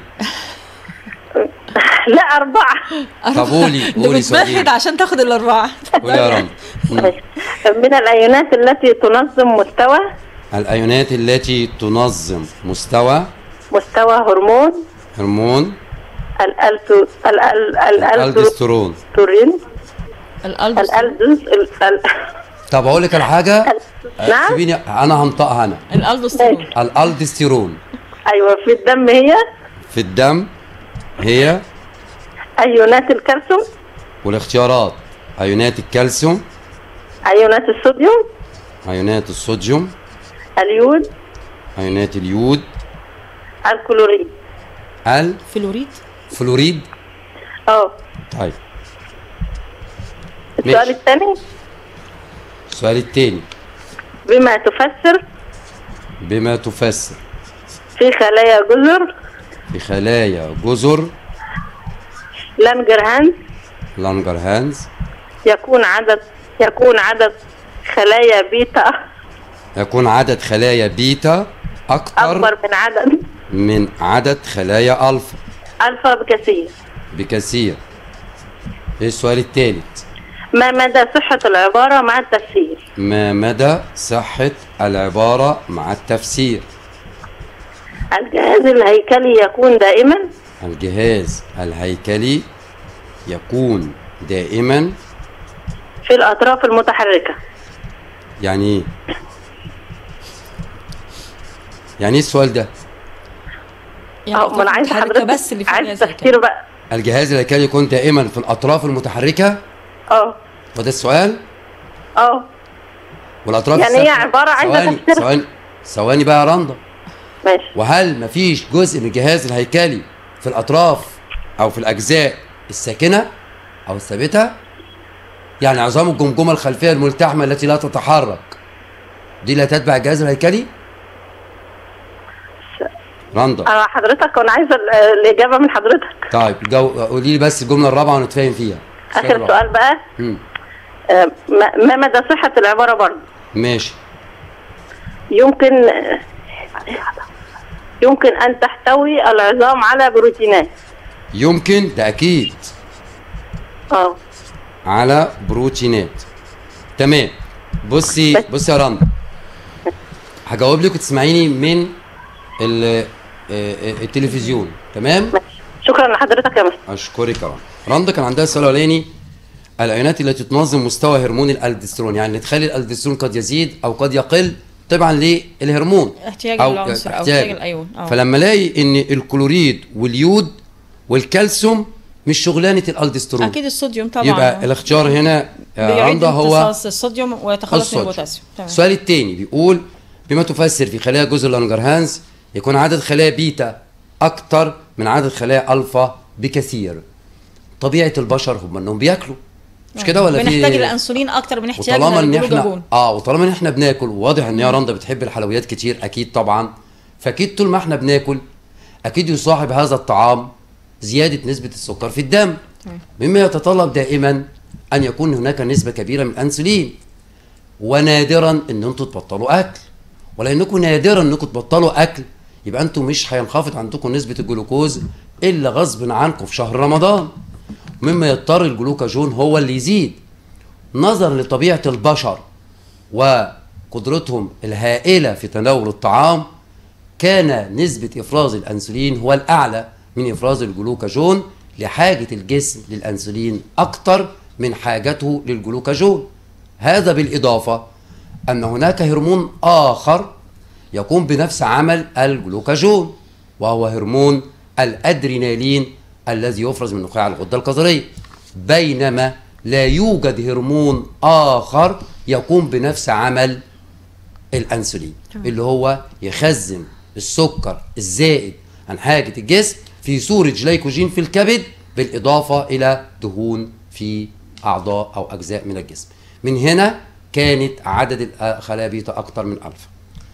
لا اربعه طب قولي قولي سؤالين بتمهد عشان تاخد الاربعه قولي يا رندا مم. ماشي. من الايونات التي تنظم مستوى الايونات التي تنظم مستوى مستوى هرمون هرمون الالتو ال- ال- ال- الالدسترون الالدوسترين القلب الالدوس ال- ال- طب اقول لك على حاجه نعم سيبيني انا هنطقها انا الالدوستيرون ماشي. الالدسترون ايوه في الدم هي في الدم هي ايونات الكالسيوم والاختيارات ايونات الكالسيوم ايونات الصوديوم ايونات الصوديوم اليود ايونات اليود الكلوريد فلوريد الفلوريد اه طيب السؤال ماشي. الثاني السؤال الثاني بما تفسر بما تفسر في خلايا جزر في خلايا جزر لانجرهانز لانجرهانز يكون عدد يكون عدد خلايا بيتا يكون عدد خلايا بيتا اكتر اكبر من عدد من عدد خلايا الفا الفا بكثير بكثير ايه السؤال الثالث ما مدى صحة العبارة مع التفسير ما مدى صحة العبارة مع التفسير الجهاز الهيكلي يكون دائما الجهاز الهيكلي يكون دائما في الأطراف المتحركة يعني ايه يعني ايه السؤال ده أه، ما أنا عايزة متحركة حضرتك بس اللي فيها عايز جهاز هيكلي. تفسير بقى الجهاز الهيكلي يكون دائما في الاطراف المتحركه اه وده السؤال اه والاطراف يعني هي الثابتة؟ عبارة عايزة ثواني تفسير. ثواني ثواني بقى يا رندا ماشي وهل مفيش جزء من الجهاز الهيكلي في الاطراف او في الاجزاء الساكنه او الثابته يعني عظام الجمجمه الخلفيه الملتحمه التي لا تتحرك دي لا تتبع الجهاز الهيكلي رندا أنا حضرتك أنا عايزة ال- الإجابة من حضرتك طيب جو... قولي لي بس الجمله الرابعه ونتفاهم فيها السؤال آخر الرابع. سؤال بقى مم. آه، ما ما مدى صحة العبارة برضه ماشي يمكن يمكن أن تحتوي العظام على بروتينات يمكن ده اكيد اه على بروتينات تمام بصي بس- بصي يا رندا هجاوب لك وتسمعيني من ال- آه، آه، التلفزيون تمام ماشي شكرا لحضرتك يا مستر اشكرك يا رندا رندا كان عندها السؤال الاولاني العينات التي تنظم مستوى هرمون الالدسترون يعني تخلي الالدسترون قد يزيد او قد يقل طبعا للهرمون احتياج العنصر أو احتياج الأيون. آه. فلما الاقي ان الكلوريد واليود والكالسيوم مش شغلانه الالدسترون اكيد الصوديوم طبعا يبقى الاختيار هنا يا بيعيد رندا هو امتصاص الصوديوم ويتخلص من الصوديوم. البوتاسيوم تمام السؤال الثاني بيقول بما تفسر في خلايا جزر لانجرهانز يكون عدد خلايا بيتا اكتر من عدد خلايا الفا بكثير طبيعه البشر هم انهم بياكلوا مش كده ولا في بنحتاج الانسولين اكتر من احتياجنا وطالما ان احنا للجلوكاجون اه وطالما ان احنا بناكل وواضح ان يا رندا بتحب الحلويات كتير اكيد طبعا فاكيد طول ما احنا بناكل اكيد يصاحب هذا الطعام زياده نسبه السكر في الدم تمام. مما يتطلب دائما ان يكون هناك نسبه كبيره من الانسولين ونادرا ان انتوا تبطلوا اكل ولانكم نادرا انكم تبطلوا اكل يبقى انتوا مش هينخفض عندكم نسبه الجلوكوز الا غصب عنكم في شهر رمضان مما يضطر الجلوكاجون هو اللي يزيد نظرا لطبيعه البشر وقدرتهم الهائله في تناول الطعام كان نسبه افراز الانسولين هو الاعلى من افراز الجلوكاجون لحاجه الجسم للانسولين اكتر من حاجته للجلوكاجون هذا بالاضافه ان هناك هرمون اخر يقوم بنفس عمل الجلوكاجون وهو هرمون الادرينالين الذي يفرز من نخاع الغده الكظريه بينما لا يوجد هرمون اخر يقوم بنفس عمل الانسولين اللي هو يخزن السكر الزائد عن حاجه الجسم في صوره جليكوجين في الكبد بالاضافه الى دهون في اعضاء او اجزاء من الجسم من هنا كانت عدد الخلايا بيتا اكتر من الفا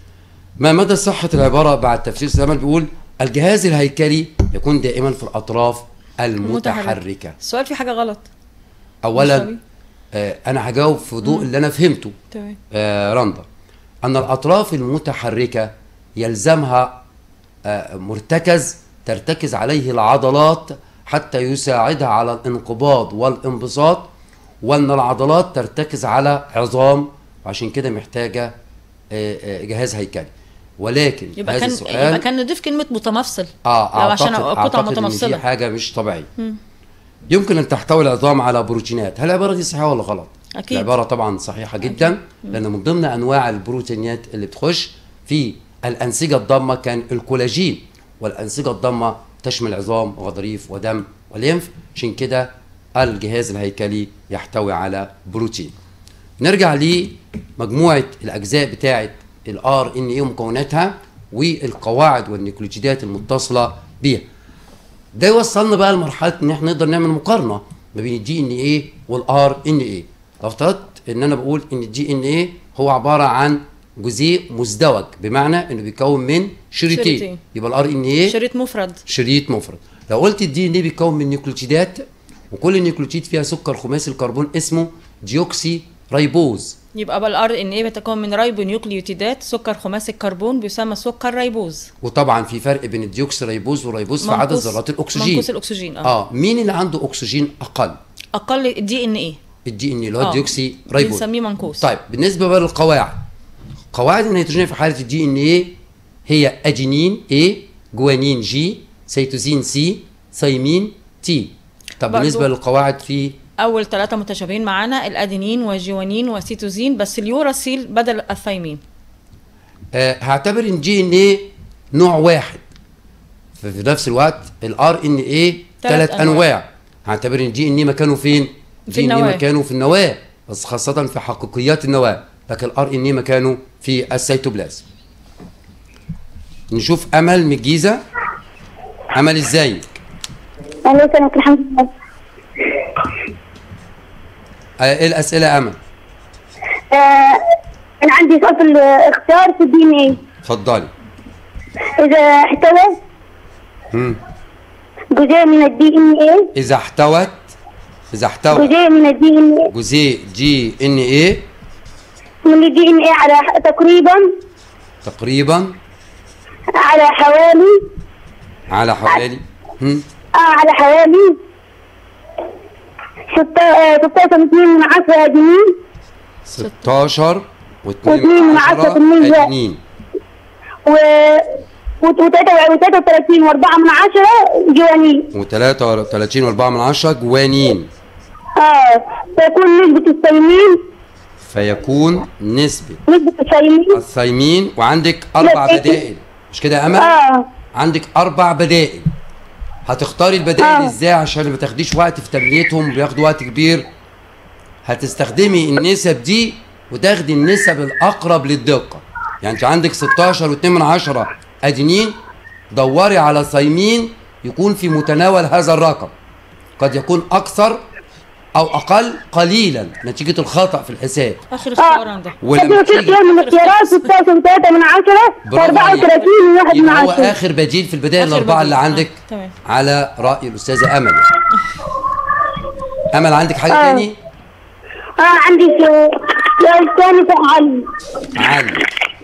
ما مدى صحة العبارة بعد تفسير سليمان بيقول الجهاز الهيكلي يكون دائما في الأطراف المتحركة السؤال فيه حاجه غلط أولا مستوي. آه أنا هجاوب في ضوء اللي أنا فهمته تمام آه رندا أن الأطراف المتحركة يلزمها آه مرتكز ترتكز عليه العضلات حتى يساعدها على الانقباض والانبساط وأن العضلات ترتكز على عظام وعشان كده محتاجة آه آه جهاز هيكلي ولكن يبقى هذا كان السؤال يبقى كان نضيف كلمه متمفصل اه لو عشان أعتقد- قطع أعتقد إن دي متمثله حاجة مش طبيعية يمكن أن تحتوي العظام على بروتينات هل العبارة دي صحيحة ولا غلط؟ أكيد. العبارة طبعا صحيحة جدا لأن من ضمن أنواع البروتينات اللي بتخش في الأنسجة الضامة كان الكولاجين والأنسجة الضامة تشمل عظام وغضاريف ودم وليمف عشان كده الجهاز الهيكلي يحتوي على بروتين نرجع لمجموعة الأجزاء بتاعة الار ان اي ومكوناتها والقواعد والنيوكليوتيدات المتصلة بيها ده يوصلنا بقى لمرحله ان احنا نقدر نعمل مقارنه ما بين الدي ان ايه والار ان ايه لو افترضت ان انا بقول ان الدي ان ايه هو عباره عن جزيء مزدوج بمعنى انه بيتكون من شريطين شريطين. يبقى الار ان ايه شريط مفرد شريط مفرد لو قلت الدي ان ايه بيتكون من نيوكليوتيدات وكل نيوكليوتيد فيها سكر خماسي الكربون اسمه ديوكسي رايبوز يبقى بقى الار ان ايه بيتكون من ريبونيوكليوتيدات سكر خماسي الكربون بيسمى سكر ريبوز وطبعا في فرق بين الديوكسيريبوز والريبوز في عدد منقوص- ذرات الاكسجين منقوص الاكسجين اه, اه مين اللي عنده اكسجين اقل اقل الدي ان ايه الدي ان اللي هو آه. الديوكسي ريبوز بنسميه منقوص طيب بالنسبه بقى للقواعد قواعد النيتروجين في حاله الدي ان ايه هي ادينين A جوانين جي سيتوزين سي ثيمين تي طب برضو- بالنسبه للقواعد في اول ثلاثه متشابهين معانا الادينين والجوانين والسيتوزين بس اليوراسيل بدل الثيمين آه هعتبر ان جي ان ايه نوع واحد ففي نفس الوقت الار ان ايه تلات ثلاث أنواع. انواع هعتبر ان جي ان ايه مكانه فين؟ في جي ان ايه النواة. مكانه في النواه بس خاصه في حقيقيات النواه لكن الار ان ايه مكانه في السيتوبلازم نشوف امل من الجيزه امل ازيك؟ اهلا وسهلا الحمد لله آه ايه الاسئله يا امل؟ آه انا عندي سؤال في الاختيار في الدي ان ايه اتفضلي اذا احتوى مم. جزيء من الدي ان ايه اذا احتوت اذا احتوت جزيء من الدي ان ايه جزيء جي ان ايه من الدي ان ايه على ح- تقريبا تقريبا على حوالي على حوالي مم. اه على حوالي ستة آه، 16 من عشرة جنيه 16 و2 واثنين من عشرة بالمية. ادينين و و33 و4 من عشرة جوانين و33 و4 من 10 جوانين اه تكون نسبة الثيمين فيكون نسبة نسبة الثيمين الثيمين وعندك أربع لا، بدائل مش كده يا أمل؟ اه عندك أربع بدائل هتختاري البدائل آه. ازاي عشان ما تاخديش وقت في تمليتهم بياخدوا وقت كبير هتستخدمي النسب دي وتاخدي النسب الأقرب للدقة يعني انت عندك 16 و2 من 10 أدينين دوري على ثيمين يكون في متناول هذا الرقم قد يكون أكثر أو أقل قليلا نتيجة الخطأ في الحساب اخر اختيار عندك ولما ولما في تيجي اختيار من الاختيارات 16 و3 من عشرة برافو عليك. و34 من واحد من يبقى هو عشرة اخر بديل في البدائل آخر الاربعه بديل. اللي آه، عندك تمام. على راي الاستاذه امل امل عندك حاجه آه. تاني اه عندي سؤال سؤال ثاني فعال علي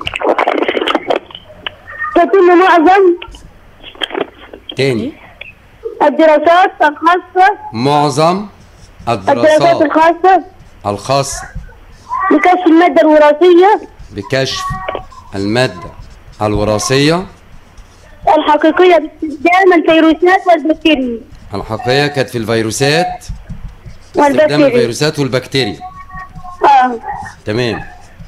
تتم معظم تاني الدراسات الخاصة معظم الدراسات الدراسات الخاصة الخاصه بكشف المادة الوراثية بكشف الماده الوراثيه الحقيقية باستخدام الفيروسات والبكتيريا الحقيقيه كانت في الفيروسات استخدام والبكتيريا الفيروسات والبكتيريا اه تمام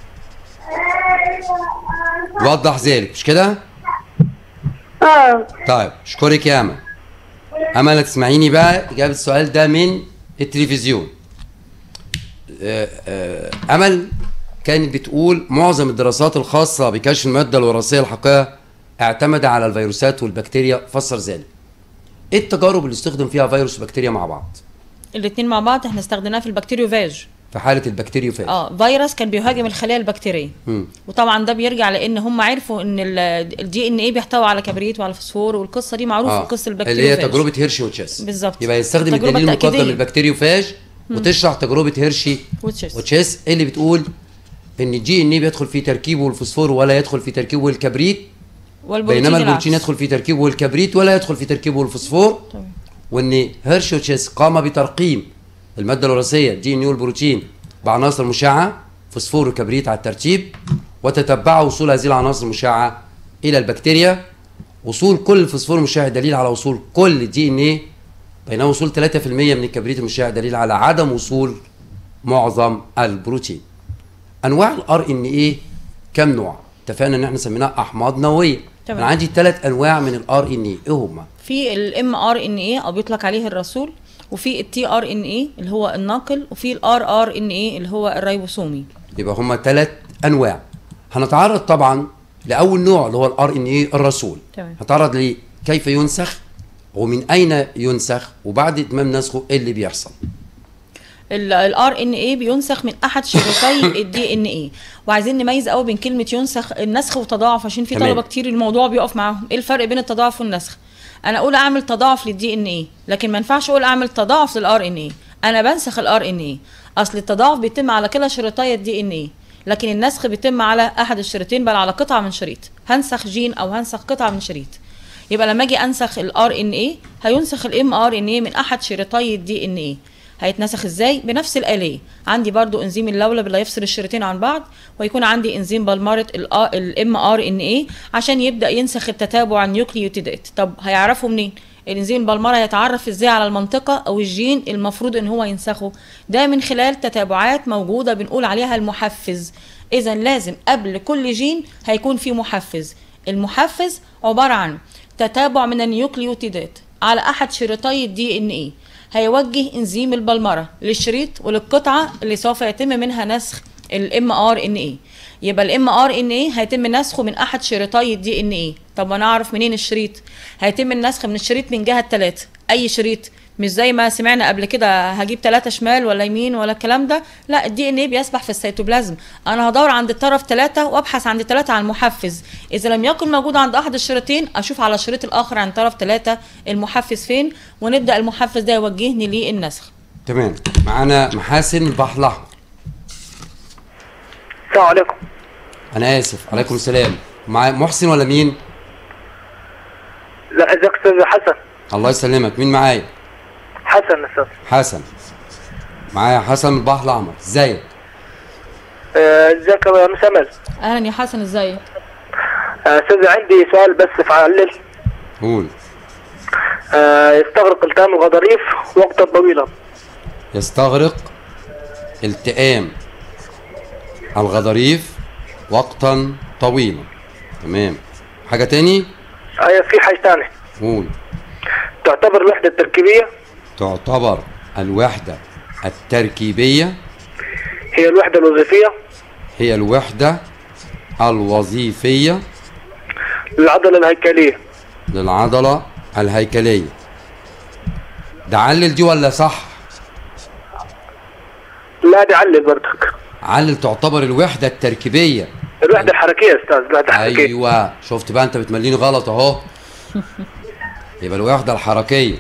وضح ذلك مش كده اه طيب اشكرك يا امل امل تسمعيني بقى اجابه السؤال ده من التلفزيون آه، آه، امل كانت بتقول معظم الدراسات الخاصه بكشف الماده الوراثيه الحقيقيه اعتمد على الفيروسات والبكتيريا فسر ذلك ايه التجارب اللي استخدم فيها فيروس وبكتيريا مع بعض الاثنين مع بعض احنا استخدمناه في البكتيريوفاج في حاله البكتيريوفاج اه فيروس كان بيهاجم الخلايا البكتيريه مم. وطبعا ده بيرجع لان هم عرفوا ان الدي ان ايه بيحتوي على كبريت وعلى فوسفور والقصه دي معروفه في قصه اللي هي البكتيريوفاج تجربه هيرشي وتشيس بالظبط. يبقى يستخدم التجربة الدليل المقدم التأكيدية. للبكتيريوفاج وتشرح تجربه هيرشي وتشيس. وتشيس اللي بتقول ان الجي ان ايه بيدخل في تركيبه الفوسفور ولا يدخل في تركيبه الكبريت والبروتين بينما العكس. البروتين يدخل في تركيبه الكبريت ولا يدخل في تركيبه الفوسفور تمام. وان هيرشي وتشيس قام بترقيم الماده الوراثيه الدي ان ايه والبروتين بعناصر مشعه فوسفور وكبريت على الترتيب وتتبع وصول هذه العناصر المشعه الى البكتيريا وصول كل فوسفور مشع دليل على وصول كل دي ان ايه بينما وصول 3% من الكبريت المشع دليل على عدم وصول معظم البروتين انواع الار ان ايه كم نوع اتفقنا ان احنا سميناها احماض نوويه تمام. انا عندي ثلاث انواع من الار ان ايه ايه هما في الام ار ان اي او بيطلق عليه الرسول وفي التي ار ان اي اللي هو الناقل وفي الار ار ان اي اللي هو الريبوسومي يبقى هما ثلاث انواع هنتعرض طبعا لاول نوع اللي هو الار ان ايه الرسول تمام. هنتعرض لكيف ينسخ ومن اين ينسخ وبعد اتمام نسخه ايه اللي بيحصل الار ان اي بينسخ من احد شريطي الدي ان اي وعايزين نميز قوي بين كلمه ينسخ النسخ والتضاعف عشان في تمام. طلبه كتير الموضوع بيقف معاهم ايه الفرق بين التضاعف والنسخ انا اقول اعمل تضاعف للدي ان اي لكن ما ينفعش اقول اعمل تضاعف للار ان اي انا بنسخ الار ان اي اصل التضاعف بيتم على كلا شريطي الدي ان ايه لكن النسخ بيتم على احد الشريطين بل على قطعه من شريط هنسخ جين او هنسخ قطعه من شريط يبقى لما اجي انسخ الار ان ايه هينسخ الام ار ان ايه من احد شريطي الدي ان ايه هيتنسخ ازاي بنفس الاليه عندي برضو انزيم اللولب اللي هيفصل الشريطين عن بعض ويكون عندي انزيم بالماره الام ار ان ايه عشان يبدا ينسخ التتابع النيوكليوتيدات طب هيعرفوا منين الانزيم البلمرة يتعرف ازاي على المنطقة او الجين المفروض ان هو ينسخه ده من خلال تتابعات موجودة بنقول عليها المحفز اذا لازم قبل كل جين هيكون في محفز المحفز عبارة عن تتابع من النيوكليوتيدات على احد شريطي الدي ان ايه هيوجه انزيم البلمرة للشريط وللقطعة اللي سوف يتم منها نسخ الام ار ان ايه يبقى الام ار ان ايه هيتم نسخه من احد شريطي الدي ان ايه طب انا اعرف منين الشريط هيتم النسخ من الشريط من جهه ثلاثه اي شريط مش زي ما سمعنا قبل كده هجيب ثلاثة شمال ولا يمين ولا الكلام ده لا الدي ان ايه بيسبح في السيتوبلازم انا هدور عند الطرف ثلاثة وابحث عند ثلاثة عن المحفز اذا لم يكن موجود عند احد الشريطين اشوف على الشريط الاخر عند طرف ثلاثة المحفز فين ونبدا المحفز ده يوجهني للنسخ تمام معانا محاسن البحر الاحمر السلام عليكم انا اسف عليكم السلام مع محسن ولا مين لا ازيك استاذ حسن الله يسلمك مين معايا حسن استاذ حسن معايا حسن من البحر الاحمر ازيك آه، ازيك يا مس امل اهلا يا حسن ازيك آه، استاذ عندي سؤال بس فعلل قول آه، يستغرق التئام الغضاريف وقتا طويلا يستغرق التئام الغضاريف وقتا طويلا تمام حاجة تاني آه، في حاجه ثانيه قول تعتبر الوحده التركيبيه تعتبر الوحدة التركيبية هي الوحده الوظيفيه هي الوحدة الوظيفية للعضله الهيكليه للعضلة الهيكلية ده علل دي ولا صح لا دي علل برضك علل تعتبر الوحدة التركيبية الوحده الحركيه يا استاذ الوحده الحركيه ايوه شفت بقى انت بتمليني غلط اهو يبقى الوحدة الحركية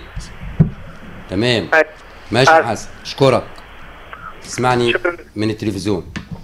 تمام أي. ماشي يا آه. حسن اشكرك تسمعني شكراً. من التلفزيون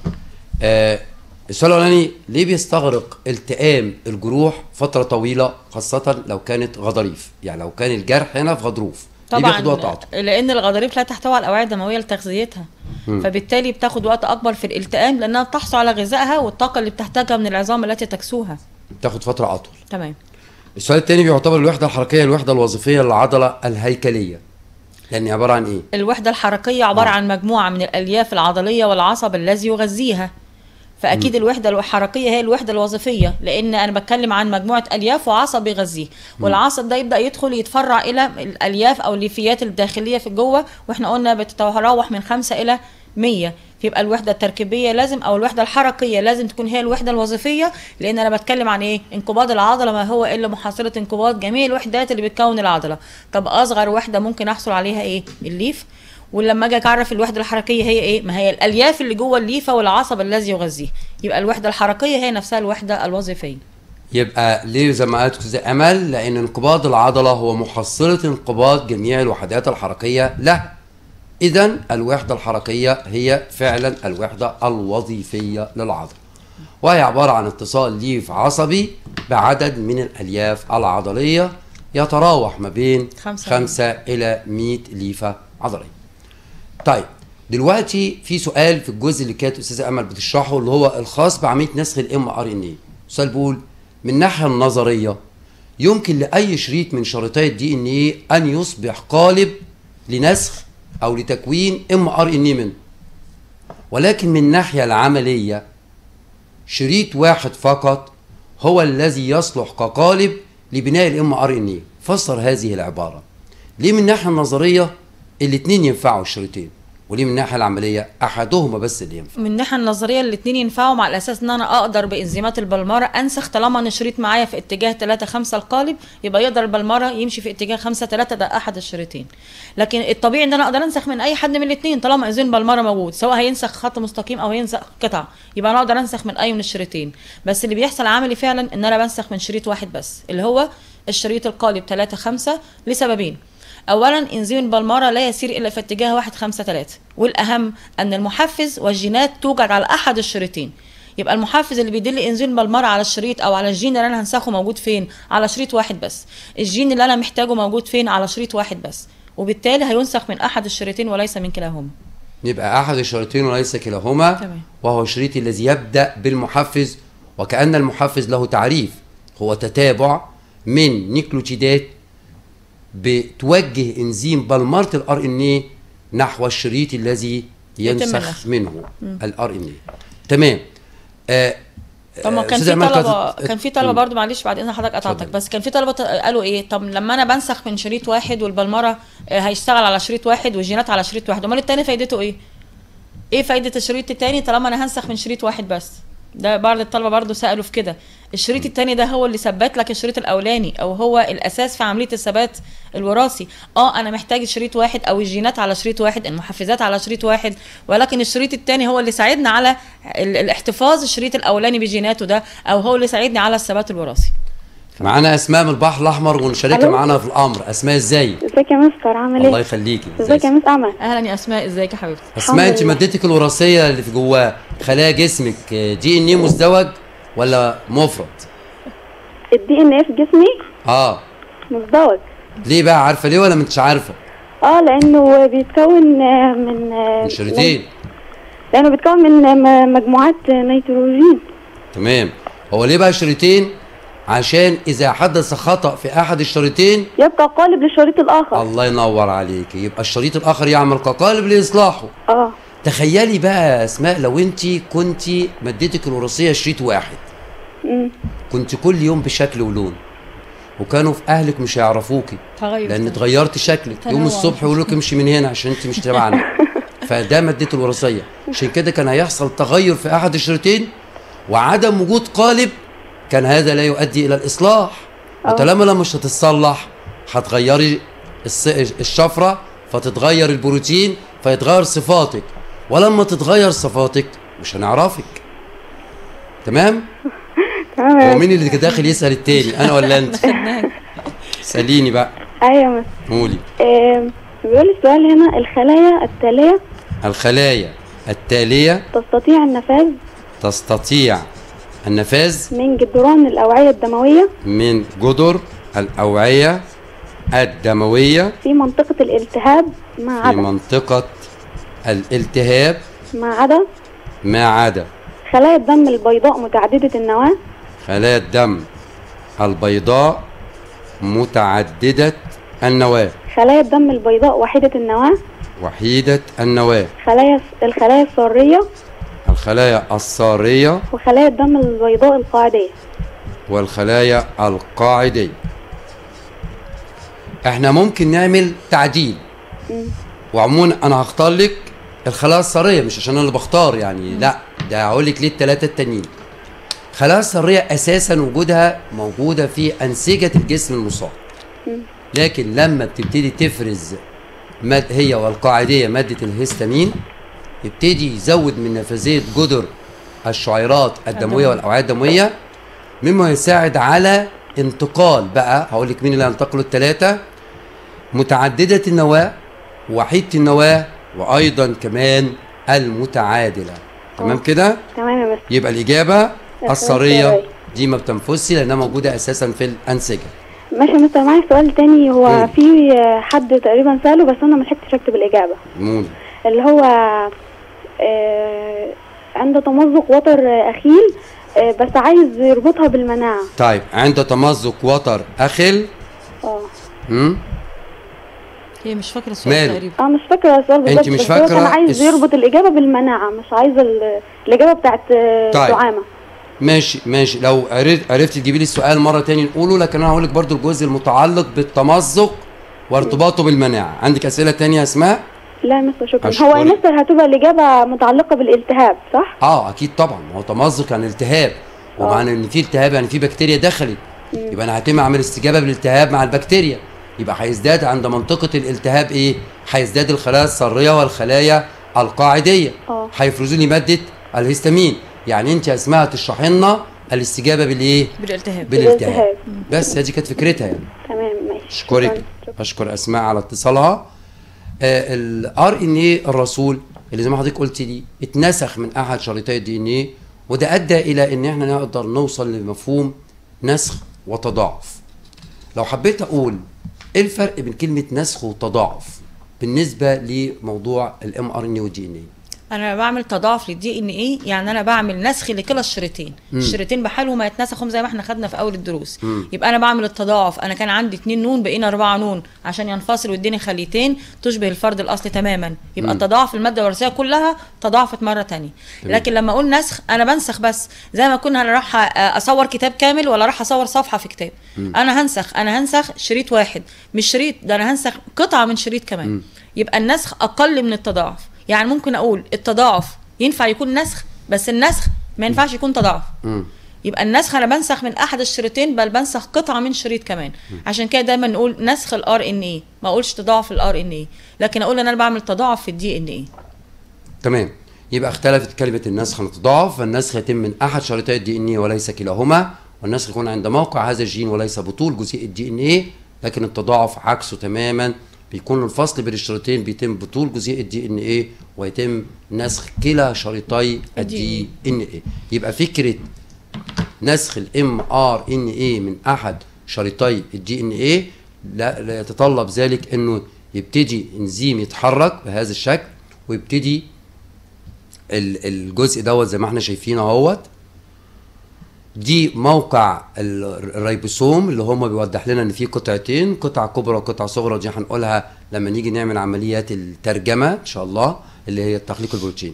آه السؤال الاولاني ليه بيستغرق التئام الجروح فتره طويله خاصه لو كانت غضاريف يعني لو كان الجرح هنا في غضروف ليه بياخد وقت طبعا اطول لان الغضاريف لا تحتوي على الاوعيه الدمويه لتغذيتها فبالتالي بتاخد وقت اكبر في الالتئام لانها بتحصل على غذائها والطاقه اللي بتحتاجها من العظام التي تكسوها بتاخد فتره اطول تمام السؤال الثاني بيعتبر الوحده الحركيه الوحده الوظيفيه للعضله الهيكليه لان عباره عن ايه الوحده الحركيه عباره آه. عن مجموعه من الالياف العضليه والعصب الذي يغذيها فاكيد الوحده الحركيه هي الوحده الوظيفيه لان انا بتكلم عن مجموعه الياف وعصب يغذيه والعصب ده يبدا يدخل يتفرع الى الالياف او الليفيات الداخليه في جوه واحنا قلنا بتتراوح من خمسة الى 100 فيبقى الوحده التركيبيه لازم او الوحده الحركيه لازم تكون هي الوحده الوظيفيه لان انا بتكلم عن ايه انقباض العضله ما هو الا محاصره انقباض جميع الوحدات اللي بتكون العضله طب اصغر وحده ممكن احصل عليها ايه الليف ولما اجي اعرف الوحده الحركيه هي ايه ما هي الالياف اللي جوه الليفه والعصب الذي يغذيه يبقى الوحده الحركيه هي نفسها الوحده الوظيفيه يبقى ليه زي ما قالت استاذ امل لان انقباض العضله هو محصله انقباض جميع الوحدات الحركيه لها اذا الوحده الحركيه هي فعلا الوحده الوظيفيه للعضله وهي عباره عن اتصال ليف عصبي بعدد من الالياف العضليه يتراوح ما بين خمسة. خمسة إلى 100 ليفة عضلية طيب دلوقتي في سؤال في الجزء اللي كانت استاذه امل بتشرحه اللي هو الخاص بعمليه نسخ الام ار ان اي السؤال بيقول من الناحيه النظريه يمكن لاي شريط من شريطي الدي ان اي ان يصبح قالب لنسخ او لتكوين ام ار ان اي منه ولكن من الناحيه العمليه شريط واحد فقط هو الذي يصلح كقالب لبناء الام ار ان اي فسر هذه العباره ليه من الناحيه النظريه الاثنين ينفعوا الشريطين وليه من الناحيه العمليه احدهما بس اللي ينفع من الناحيه النظريه الاثنين ينفعوا مع الاساس ان انا اقدر بانزيمات البلمره انسخ طالما ان الشريط معايا في اتجاه 3 5 القالب يبقى يقدر البلمره يمشي في اتجاه 5 3 ده احد الشريطين لكن الطبيعي ان انا اقدر انسخ من اي حد من الاثنين طالما انزيم بلمره موجود سواء هينسخ خط مستقيم او هينسخ قطع يبقى انا اقدر انسخ من اي من الشريطين بس اللي بيحصل عملي فعلا ان انا بنسخ من شريط واحد بس اللي هو الشريط القالب 3 5 لسببين اولا انزيم البلمره لا يسير الا في اتجاه واحد خمسة ثلاثة والاهم ان المحفز والجينات توجد على احد الشريطين يبقى المحفز اللي بيدل انزيم البلمره على الشريط او على الجين اللي انا هنسخه موجود فين على شريط واحد بس الجين اللي انا محتاجه موجود فين على شريط واحد بس وبالتالي هينسخ من احد الشريطين وليس من كلاهما يبقى احد الشريطين وليس كلاهما تمام. وهو الشريط الذي يبدا بالمحفز وكان المحفز له تعريف هو تتابع من نيكلوتيدات بتوجه انزيم بلمره الار ان اي نحو الشريط الذي ينسخ النسخ. منه الار ان اي تمام آه طب ما آه، كان أستاذة في أمال طلبه كانت- كان في طلبه مم. برضو معلش بعد اذن حضرتك قطعتك اتفضل. بس كان في طلبه ت- قالوا ايه طب لما انا بنسخ من شريط واحد والبلمره آه، هيشتغل على شريط واحد والجينات على شريط واحد امال التاني فايدته ايه ايه فايده الشريط التاني طالما انا هنسخ من شريط واحد بس ده بعض الطلبه برضو سالوا في كده الشريط التاني ده هو اللي ثبت لك الشريط الاولاني او هو الاساس في عمليه الثبات الوراثي اه انا محتاج شريط واحد او الجينات على شريط واحد المحفزات على شريط واحد ولكن الشريط التاني هو اللي ساعدنا على ال- الاحتفاظ الشريط الاولاني بجيناته ده او هو اللي ساعدني على الثبات الوراثي معانا اسماء من البحر الاحمر ونشاركها ألو؟ معانا في الامر اسماء ازاي ازيك يا مستر عامل الله ايه؟ يخليكي ازيك يا مس امل؟ اهلا يا اسماء ازيك يا حبيبتي اسماء الحمد انت لله. مادتك الوراثيه اللي في جواه خلايا جسمك دي ان ايه مزدوج ولا مفرد الدي ان ايه في جسمي اه مزدوج ليه بقى عارفه ليه ولا مش عارفه اه لانه بيتكون آه، من آه، من شريطين لانه بيتكون من آه، م- مجموعات آه، نيتروجين تمام هو ليه بقى شريطين عشان اذا حدث خطا في احد الشريطين يبقى قالب للشريط الاخر الله ينور عليك يبقى الشريط الاخر يعمل كقالب لاصلاحه اه تخيلي بقى يا اسماء لو انت كنت مادتك الوراثيه شريط واحد مم. كنت كل يوم بشكل ولون وكانوا في اهلك مش هيعرفوكي تغير لان اتغيرت شكلك يوم تنوع. الصبح يقولوا لك امشي من هنا عشان انت مش تبعنا فده مادته الوراثيه عشان كده كان هيحصل تغير في احد الشريطين وعدم وجود قالب كان هذا لا يؤدي الى الاصلاح وطالما لما مش هتتصلح هتغيري الص- الشفره فتتغير البروتين فيتغير صفاتك ولما تتغير صفاتك مش هنعرفك تمام تمام هو يا مين اللي داخل يسال التاني انا ولا انت خدناك ساليني بقى ايوه يا مس قولي آه، بيقول السؤال هنا الخلايا التالية الخلايا التالية تستطيع النفاذ تستطيع النفاذ من جدران الأوعية الدموية من جدر الأوعية الدموية في منطقة الالتهاب ما في عدا منطقة الالتهاب ما عدا ما عدا خلايا الدم البيضاء متعددة النواة خلايا الدم البيضاء متعددة النواة خلايا الدم البيضاء وحيدة النواة وحيدة النواة خلايا الخلايا السارية الخلايا الصارية وخلايا الدم البيضاء القاعدية والخلايا القاعدية احنا ممكن نعمل تعديل وعموما انا هختار لك الخلايا الصارية مش عشان انا اللي بختار يعني لا ده هقول لك ليه الثلاثة التانيين الخلايا الصارية اساسا وجودها موجودة في انسجة الجسم المصاب لكن لما بتبتدي تفرز ماد هي والقاعدية مادة الهستامين يبتدي يزود من نفاذية جدر الشعيرات الدموية والأوعية الدموية مما يساعد على انتقال بقى هقول لك مين اللي هينتقلوا الثلاثة متعددة النواة وحيدة النواة وأيضا كمان المتعادلة تمام كده؟ تمام يا مستر يبقى الإجابة الصارية. الصارية دي ما بتنفذش لأنها موجودة أساسا في الأنسجة ماشي يا مستر معايا سؤال تاني هو مم. في حد تقريبا سأله بس أنا ملحقتش أكتب الإجابة مول اللي هو آه، عند تمزق وتر أخيل آه، بس عايز يربطها بالمناعة طيب عند تمزق وتر أخل اه مم؟ هي مش فاكره السؤال ماله؟ تقريبا اه مش فاكرة السؤال بالظبط أنت مش بس هو كان فاكرة عايز الس- يربط الإجابة بالمناعة مش عايزة ال- الإجابة بتاعت آه، طيب. دعامة ماشي ماشي لو عرفت عرفت تجيبي لي السؤال مره تاني نقوله لكن انا هقول لك برضو الجزء المتعلق بالتمزق وارتباطه بالمناعه عندك اسئله تانية يا اسماء لا يا مستر شكرا أشكرك. هو يا مستر هتبقى الإجابة متعلقة بالالتهاب صح؟ اه اكيد طبعا ما هو تمزق يعني التهاب ومعنى ان في التهاب يعني في بكتيريا دخلت يبقى انا هتم اعمل استجابه بالالتهاب مع البكتيريا يبقى هيزداد عند منطقه الالتهاب ايه هيزداد الخلايا الصريه والخلايا القاعديه اه. هيفرزوا لي ماده الهستامين يعني انت يا اسماء هتشرحي لنا الاستجابه بالايه بالالتهاب بالالتهاب بالالتهاب. بس هذه كانت فكرتها يعني تمام ماشي أشكرك. شكراً. شكراً. اشكر اسماء على اتصالها الار ان اي الرسول اللي زي ما حضرتك قلت لي اتنسخ من احد شريطي الدي ان اي وده ادى الى ان احنا نقدر نوصل لمفهوم نسخ وتضاعف لو حبيت اقول ايه الفرق بين كلمه نسخ وتضاعف بالنسبه لموضوع الام ار ان اي والدي ان اي انا بعمل تضاعف للدي ان ايه يعني انا بعمل نسخ لكلا الشريطين الشريطين بحالهم هيتنسخهم زي ما احنا خدنا في اول الدروس يبقى انا بعمل التضاعف انا كان عندي اتنين نون بقينا اربعة نون عشان ينفصل ويديني خليتين تشبه الفرد الاصلي تماما يبقى تضاعف الماده الوراثيه كلها تضاعفت مره تانية لكن لما اقول نسخ انا بنسخ بس زي ما كنا انا راح اصور كتاب كامل ولا راح اصور صفحه في كتاب انا هنسخ انا هنسخ شريط واحد مش شريط ده انا هنسخ قطعه من شريط كمان يبقى النسخ اقل من التضاعف يعني ممكن اقول التضاعف ينفع يكون نسخ بس النسخ ما ينفعش يكون تضاعف يبقى النسخ انا بنسخ من احد الشريطين بل بنسخ قطعه من شريط كمان عشان كده دايما نقول نسخ الار ان اي ما اقولش تضاعف الار ان اي لكن اقول ان انا بعمل تضاعف في الدي ان اي تمام يبقى اختلفت كلمه النسخ عن التضاعف فالنسخ يتم من احد شريطي الدي ان اي وليس كلاهما والنسخ يكون عند موقع هذا الجين وليس بطول جزيء الدي ان اي لكن التضاعف عكسه تماما بيكون الفصل بين الشريطين بيتم بطول جزيء الدي ان ايه ويتم نسخ كلا شريطي الدي ان ايه يبقى فكره نسخ الام ار ان ايه من احد شريطي الدي ان ايه لا, لا يتطلب ذلك انه يبتدي انزيم يتحرك بهذا الشكل ويبتدي الجزء دوت زي ما احنا شايفين اهوت دي موقع الريبوسوم اللي هم بيوضح لنا ان في قطعتين قطعه كبرى وقطعه صغرى دي هنقولها لما نيجي نعمل عمليات الترجمه ان شاء الله اللي هي تخليق البروتين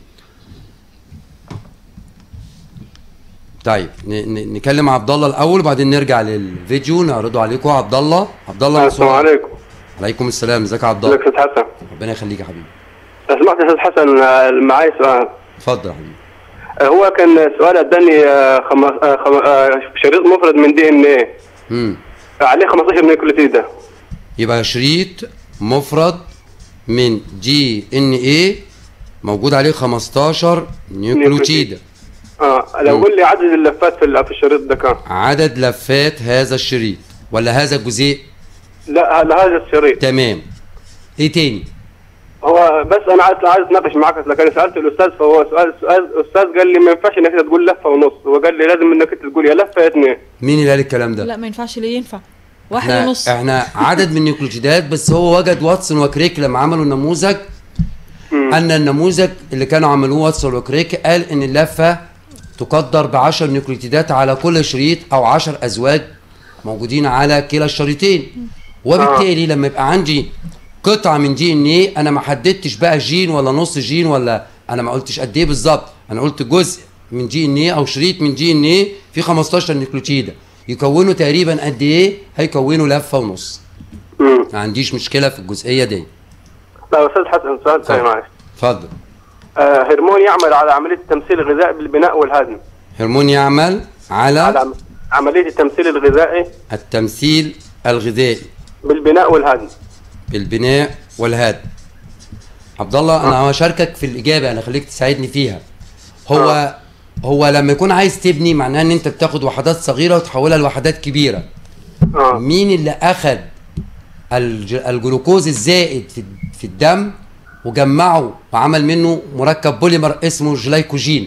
طيب نكلم عبد الله الاول وبعدين نرجع للفيديو نعرضه عليكم عبد الله عبد الله السلام عليكم عليكم السلام ازيك يا عبد الله ازيك يا حسن ربنا يخليك يا حبيبي لو سمحت يا استاذ حسن معايا سؤال اتفضل يا حبيبي هو كان سؤال اداني خم... خم... شريط مفرد من دي ان ايه امم عليه 15 نيوكليتيد يبقى شريط مفرد من دي ان ايه موجود عليه 15 نيوكليوتيد اه لو قول لي عدد اللفات في في الشريط ده كام عدد لفات هذا الشريط ولا هذا الجزيء لا هذا الشريط تمام ايه تاني هو بس انا عايز عايز اتناقش معاك لكن سالت الاستاذ فهو سؤال سؤال الاستاذ قال لي ما ينفعش انك تقول لفه ونص هو قال لي لازم انك انت تقول يا لفه يا اتنين مين اللي قال الكلام ده؟ لا ما ينفعش ليه ينفع واحد احنا ونص احنا عدد من النيوكليوتيدات بس هو وجد واتسون وكريك لما عملوا النموذج ان النموذج اللي كانوا عملوه واتسون وكريك قال ان اللفه تقدر ب 10 نيوكليوتيدات على كل شريط او 10 ازواج موجودين على كلا الشريطين وبالتالي لما يبقى عندي قطعه من دي ان ايه انا ما حددتش بقى جين ولا نص جين ولا انا ما قلتش قد ايه بالظبط انا قلت جزء من دي ان ايه او شريط من دي ان ايه فيه 15 نيوكليوتيد يكونوا تقريبا قد ايه هيكونوا لفه ونص امم ما عنديش مشكله في الجزئيه دي لا يا استاذ حسن سؤال ثاني معلش اتفضل آه هرمون يعمل على عمليه التمثيل الغذائي بالبناء والهدم هرمون يعمل على على عم- عمليه التمثيل الغذائي التمثيل الغذائي بالبناء والهدم بالبناء والهدم عبد الله انا هشاركك في الاجابه انا خليك تساعدني فيها هو هو لما يكون عايز تبني معناه ان انت بتاخد وحدات صغيره وتحولها لوحدات كبيره اه مين اللي اخذ الج- الجلوكوز الزائد في في الدم وجمعه وعمل منه مركب بوليمر اسمه جلايكوجين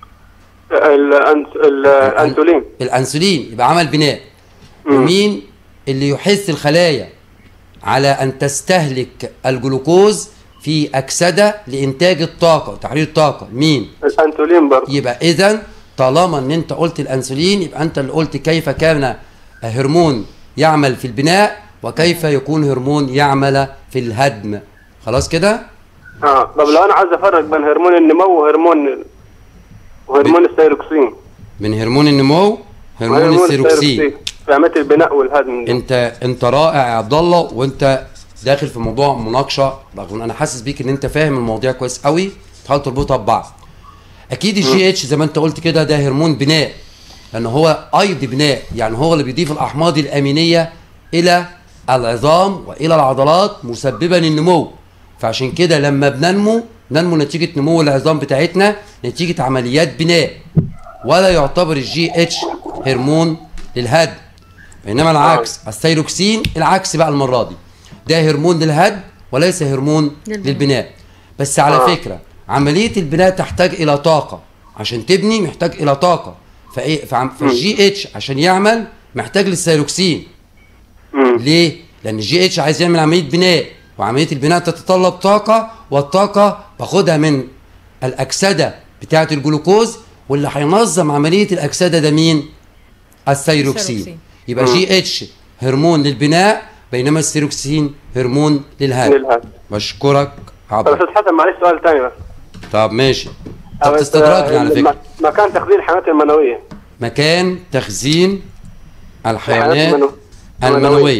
الأنس... الانسولين الانسولين يبقى عمل بناء ومين اللي يحث الخلايا على ان تستهلك الجلوكوز في اكسده لانتاج الطاقه تحرير الطاقه مين الانسولين برضه يبقى اذا طالما ان انت قلت الانسولين يبقى انت اللي قلت كيف كان هرمون يعمل في البناء وكيف يكون هرمون يعمل في الهدم خلاص كده اه طب لو انا عايز افرق بين هرمون النمو وهرمون وهرمون الثيروكسين من هرمون النمو هرمون الثيروكسين في عمليه البناء والهدم دي. انت انت رائع يا عبد الله وانت داخل في موضوع مناقشه رغم ان انا حاسس بيك ان انت فاهم المواضيع كويس قوي تحاول تربطها ببعض اكيد الجي اتش زي ما انت قلت كده ده هرمون بناء لان هو ايض بناء يعني هو اللي بيضيف الاحماض الامينيه الى العظام والى العضلات مسببا النمو فعشان كده لما بننمو ننمو نتيجه نمو العظام بتاعتنا نتيجه عمليات بناء ولا يعتبر الجي اتش هرمون للهدم بينما العكس الثيروكسين العكس بقى المره دي ده هرمون للهدم وليس هرمون للبناء. للبناء بس على آه. فكره عمليه البناء تحتاج الى طاقه عشان تبني محتاج الى طاقه فايه فعم- فالجي اتش عشان يعمل محتاج للثيروكسين مم. ليه؟ لأن الجي اتش عايز يعمل عملية بناء وعملية البناء تتطلب طاقة والطاقة باخدها من الأكسدة بتاعة الجلوكوز واللي هينظم عملية الأكسدة ده مين؟ الثيروكسين الثيروكسين. يبقى جي اتش هرمون للبناء بينما الثيروكسين هرمون للهدم للهدم. بشكرك طب عبد استاذ حسن معلش سؤال ثاني بس طب ماشي طب بس، تستدرجني آه، على فكرة الم- مكان تخزين الحيوانات المنويه مكان تخزين الحيوانات الحيوانات المنو- المنوية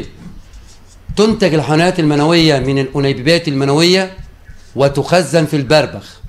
تنتج الحيوانات المنوية من الأنيبيبات المنوية وتخزن في البربخ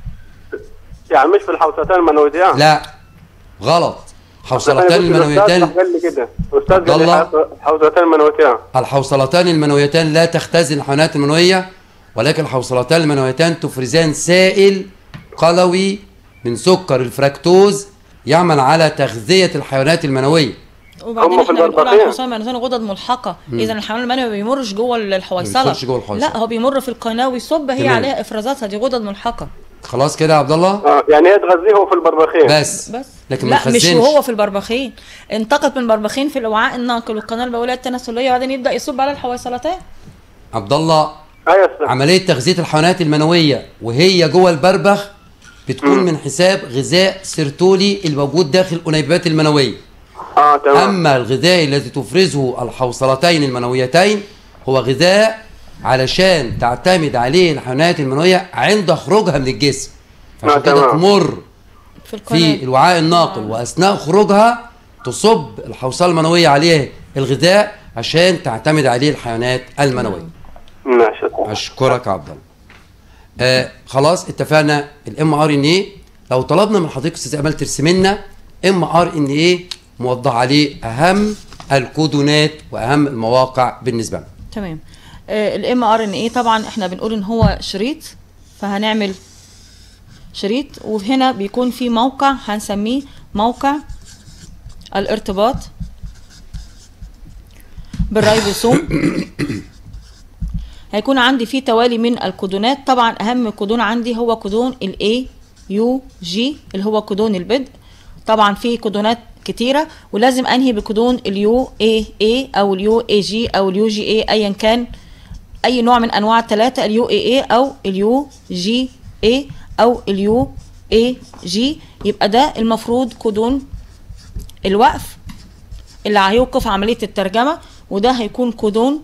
يعني مش في الحوستان المنويتين لا غلط حوصلتان الأستاذ المنويتان قال لي كده استاذ قال عبد الله. لي حوستان المنويتين الحوصلتان المنويتان لا تختزن الحيوانات المنوية ولكن الحوصلتان المنويتان تفرزان سائل قلوي من سكر الفركتوز يعمل على تغذية الحيوانات المنوية وبعدين هم في احنا بنقول على البربخين. الحصان المنوي غدد ملحقه اذا الحيوان المنوي ما بيمرش جوه الحويصله ما بيدخلش جوه الحويصلة. لا هو بيمر في القناه ويصب هي تمام. عليها افرازاتها دي غدد ملحقه خلاص كده يا عبد الله اه يعني هي تغذيه في البربخين بس بس لكن ما لا مش يخزنش. وهو في البربخين انتقل من البربخين في الوعاء الناقل والقناه البوليه التناسليه وبعدين يبدا يصب على الحويصلتين عبد الله ايوه يا أستاذ. عمليه تغذيه الحيوانات المنويه وهي جوه البربخ بتكون من حساب غذاء سيرتولي الموجود داخل الانيبات المنويه اه تمام اما الغذاء الذي تفرزه الحوصلتين المنويتين هو غذاء علشان تعتمد عليه الحيوانات المنويه عند خروجها من الجسم آه، فعشان كده تمام. تمر في القناه في الوعاء الناقل واثناء خروجها تصب الحوصله المنويه عليه الغذاء عشان تعتمد عليه الحيوانات المنويه ماشي اشكرك يا عبد الله آه خلاص اتفقنا الام ار ان ايه لو طلبنا من حضرتك استاذ امل ترسم لنا ام ار ان ايه موضح عليه اهم الكودونات واهم المواقع بالنسبه لنا تمام الام ار ان ايه طبعا احنا بنقول ان هو شريط فهنعمل شريط وهنا بيكون في موقع هنسميه موقع الارتباط بالريبوسوم هيكون عندي فيه توالي من الكودونات طبعا اهم كودون عندي هو كودون الاي يو جي اللي هو كودون البدء طبعا في كودونات كتيرة ولازم انهي بكودون اليو اي اي او اليو اي جي او اليو جي اي ايا كان اي نوع من انواع الثلاثة اليو اي اي او اليو جي اي او اليو اي جي يبقى ده المفروض كودون الوقف اللي هيوقف عملية الترجمة وده هيكون كودون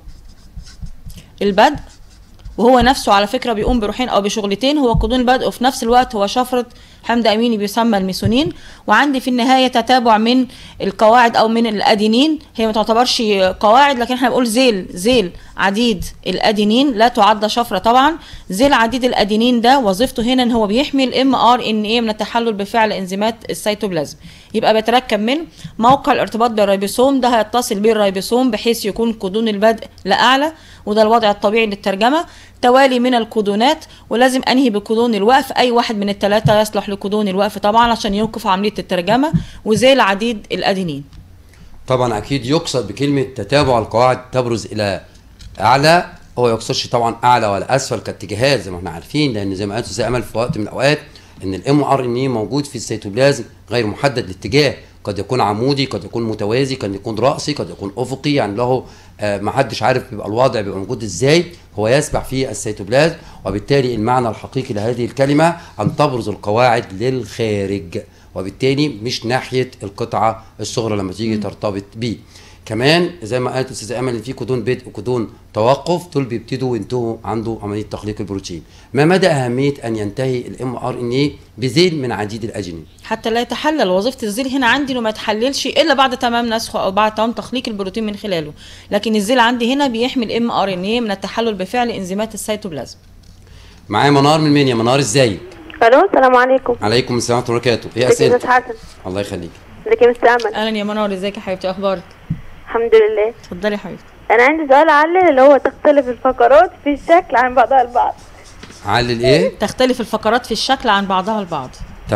البدء وهو نفسه على فكرة بيقوم بروحين أو بشغلتين هو كودون البدء وفي نفس الوقت هو شفرة حمض أميني بيسمى الميثونين وعندي في النهاية تتابع من القواعد أو من الأدينين هي ما تعتبرش قواعد لكن احنا بنقول زيل زيل عديد الأدينين لا تعد شفرة طبعا زيل عديد الأدينين ده وظيفته هنا إن هو بيحمي الام ار ان ايه من التحلل بفعل انزيمات السيتوبلازم يبقى بيتركب من موقع الارتباط بالريبوسوم ده هيتصل بيه الريبوسوم بحيث يكون كودون البدء لأعلى وده الوضع الطبيعي للترجمة توالي من الكودونات ولازم انهي بكودون الوقف اي واحد من الثلاثه يصلح لكودون الوقف طبعا عشان يوقف عمليه الترجمه وزي عديد الادينين طبعا اكيد يقصد بكلمه تتابع القواعد تبرز الى اعلى هو يقصدش طبعا اعلى ولا اسفل كاتجاهات زي ما احنا عارفين لان زي ما قالت استاذ امل في وقت من الاوقات ان الام ار ان اي موجود في السيتوبلازم غير محدد الاتجاه قد يكون عمودي قد يكون متوازي قد يكون راسي قد يكون افقي يعني له آه ما حدش عارف بيبقى الوضع بيبقى موجود ازاي هو يسبح في السيتوبلازم وبالتالي المعنى الحقيقي لهذه الكلمه ان تبرز القواعد للخارج وبالتالي مش ناحيه القطعه الصغرى لما تيجي ترتبط بيه كمان زي ما قالت استاذه امل ان في كودون بدء وكودون توقف دول بيبتدوا وينتهوا عنده عمليه تخليق البروتين ما مدى اهميه ان ينتهي الام ار ان اي بزيل من عديد الاجنين حتى لا يتحلل وظيفه الزيل هنا عندي انه ما يتحللش الا بعد تمام نسخه او بعد تمام تخليق البروتين من خلاله لكن الزيل عندي هنا بيحمي الام ار ان اي من التحلل بفعل انزيمات السيتوبلازم معايا منار من المنيا منار ازاي الو السلام عليكم عليكم السلام ورحمه الله وبركاته ايه ازيك يا اسئلتك استاذ حسن الله يخليك ازيك يا مستر امل اهلا يا منار ازيك يا حبيبتي اخبارك الحمد لله اتفضلي يا حبيبتي انا عندي سؤال علل اللي هو تختلف الفقرات في الشكل عن بعضها البعض علل ايه تختلف الفقرات في الشكل عن بعضها البعض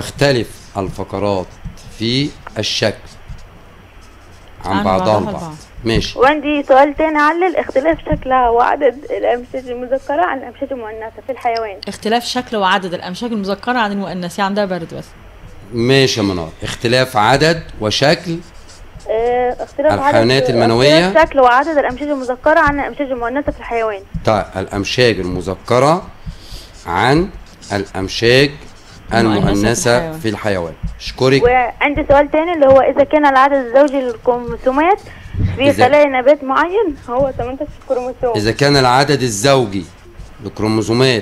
تختلف الفقرات في الشكل عن بعضها البعض ماشي وعندي سؤال تاني علل اختلاف شكلها وعدد الأمشاج المذكرة عن الأمشاج المؤنثة في الحيوان اختلاف شكل وعدد الامشاج المذكره عن المؤنثه عندها برد بس ماشي يا منار اختلاف عدد وشكل اه اختلاف الحيوانات عدد المنوية. اختلاف شكل وعدد الأمشاج المذكرة عن الأمشاج المؤنثة في الحيوان طيب الامشاج المذكره عن الامشاج المؤنثة المؤنثه في الحيوان. في الحيوان اشكرك وعندي سؤال تاني اللي هو إذا كان العدد الزوجي للكروموسومات في إذا- خلايا نبات معين هو 18 كروموسوم اذا كان العدد الزوجي للكروموسومات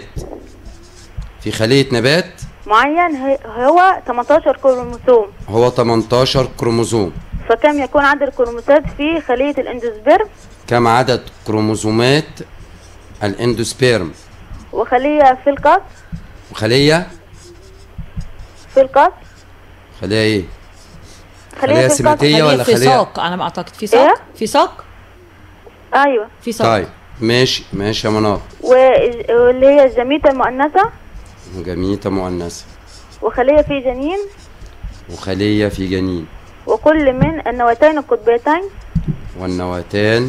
في خليه نبات معين هي- هو 18 كروموسوم هو 18 كروموسوم فكم يكون عدد الكروموسات في خلية الاندوسبيرم كم عدد كروموسومات الاندوسبيرم وخلية في القص وخليه في القص خليه ايه خلية خلية في القص سماتية ولا في خلية؟ ساق على ما اعتقد في إيه؟ ساق في ساق ايوه في ساق طيب ماشي ماشي يا منار و- واللي هي الجميتة المؤنثة جميتة مؤنثة وخلية في جنين وخلية في جنين وكل من النواتين القطبيتين والنواتان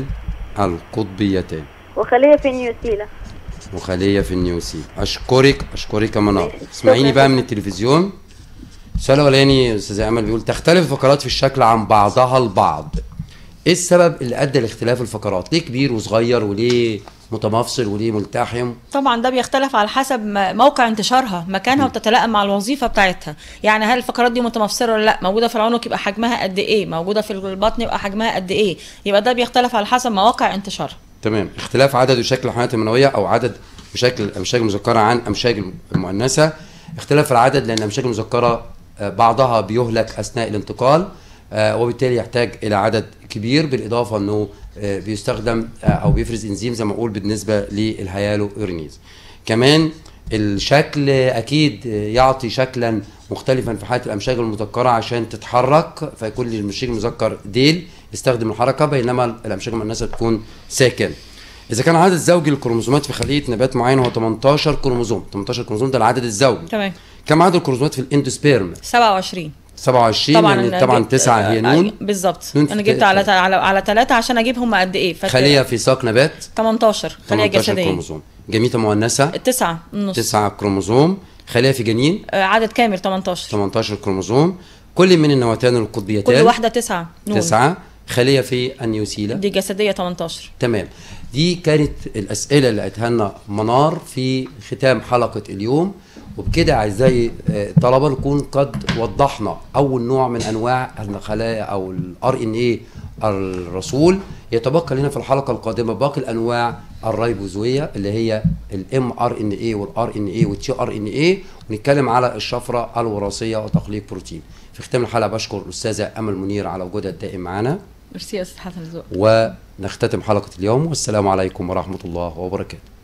القطبيتان وخلية في نيوسيلا وخلية في النيوسيل أشكرك أشكرك يا منار ماشي. اسمعيني شكراً بقى جداً. من التلفزيون السؤال الأولاني أستاذ أمل بيقول تختلف الفقرات في الشكل عن بعضها البعض إيه السبب اللي أدى لاختلاف الفقرات؟ ليه كبير وصغير وليه متمفصل وليه ملتحم؟ طبعا ده بيختلف على حسب م- موقع انتشارها مكانها وتتلائم مع الوظيفه بتاعتها يعني هل الفقرات دي متمفصله ولا لا موجوده في العنق يبقى حجمها قد ايه موجوده في البطن يبقى حجمها قد ايه يبقى ده بيختلف على حسب مواقع انتشارها تمام اختلاف عدد وشكل الحيوانات المنوية أو عدد وشكل الأمشاج المذكرة عن أمشاج المؤنثة اختلاف العدد لأن الأمشاج المذكرة آه، بعضها بيهلك أثناء الانتقال آه، وبالتالي يحتاج إلى عدد كبير بالإضافة أنه آه، بيستخدم آه، أو بيفرز إنزيم زي ما أقول بالنسبة للهيالو إورنيز كمان الشكل اكيد يعطي شكلا مختلفا في حاله الامشاج المذكره عشان تتحرك فيكون المشيج المذكر ديل يستخدم الحركه بينما الامشاج المؤنثه تكون ساكن اذا كان عدد زوجي للكروموسومات في خليه نبات معين هو 18 كروموسوم 18 كروموسوم ده العدد الزوجي تمام كم عدد الكروموسومات في الاندوسبيرم 27 27 طبعا يعني أنا طبعا جبت- 9 هي آه، نون آه، بالظبط نون في انا جبت الت- على تا- على على 3 عشان اجيب هم قد ايه فاكرة- خليه في ساق نبات 18 خليه 18 جسديه كروموسوم جميته مؤنثه التسعة النص 9 كروموسوم خليه في جنين آه، عدد كامل 18 18 كروموسوم كل من النواتان كل القطبيتان واحدة تسعة نون تسعة خلية في النيوسيلا دي جسدية 18 تمام دي كانت الأسئلة اللي قالتها لنا منار في ختام حلقة اليوم وبكده أعزائي آه، الطلبة نكون قد وضحنا أول نوع من أنواع الخلايا أو الار ان اي الرسول يتبقى لنا في الحلقة القادمة باقي الأنواع الريبوزوية اللي هي الام ار ان اي والار ان اي والتي ار ان اي ونتكلم على الشفرة الوراثية وتخليق بروتين في ختام الحلقة بشكر الأستاذة أمل منير على وجودها الدائم معنا ميرسي يا استاذ حسن الذوق ونختتم حلقة اليوم والسلام عليكم ورحمة الله وبركاته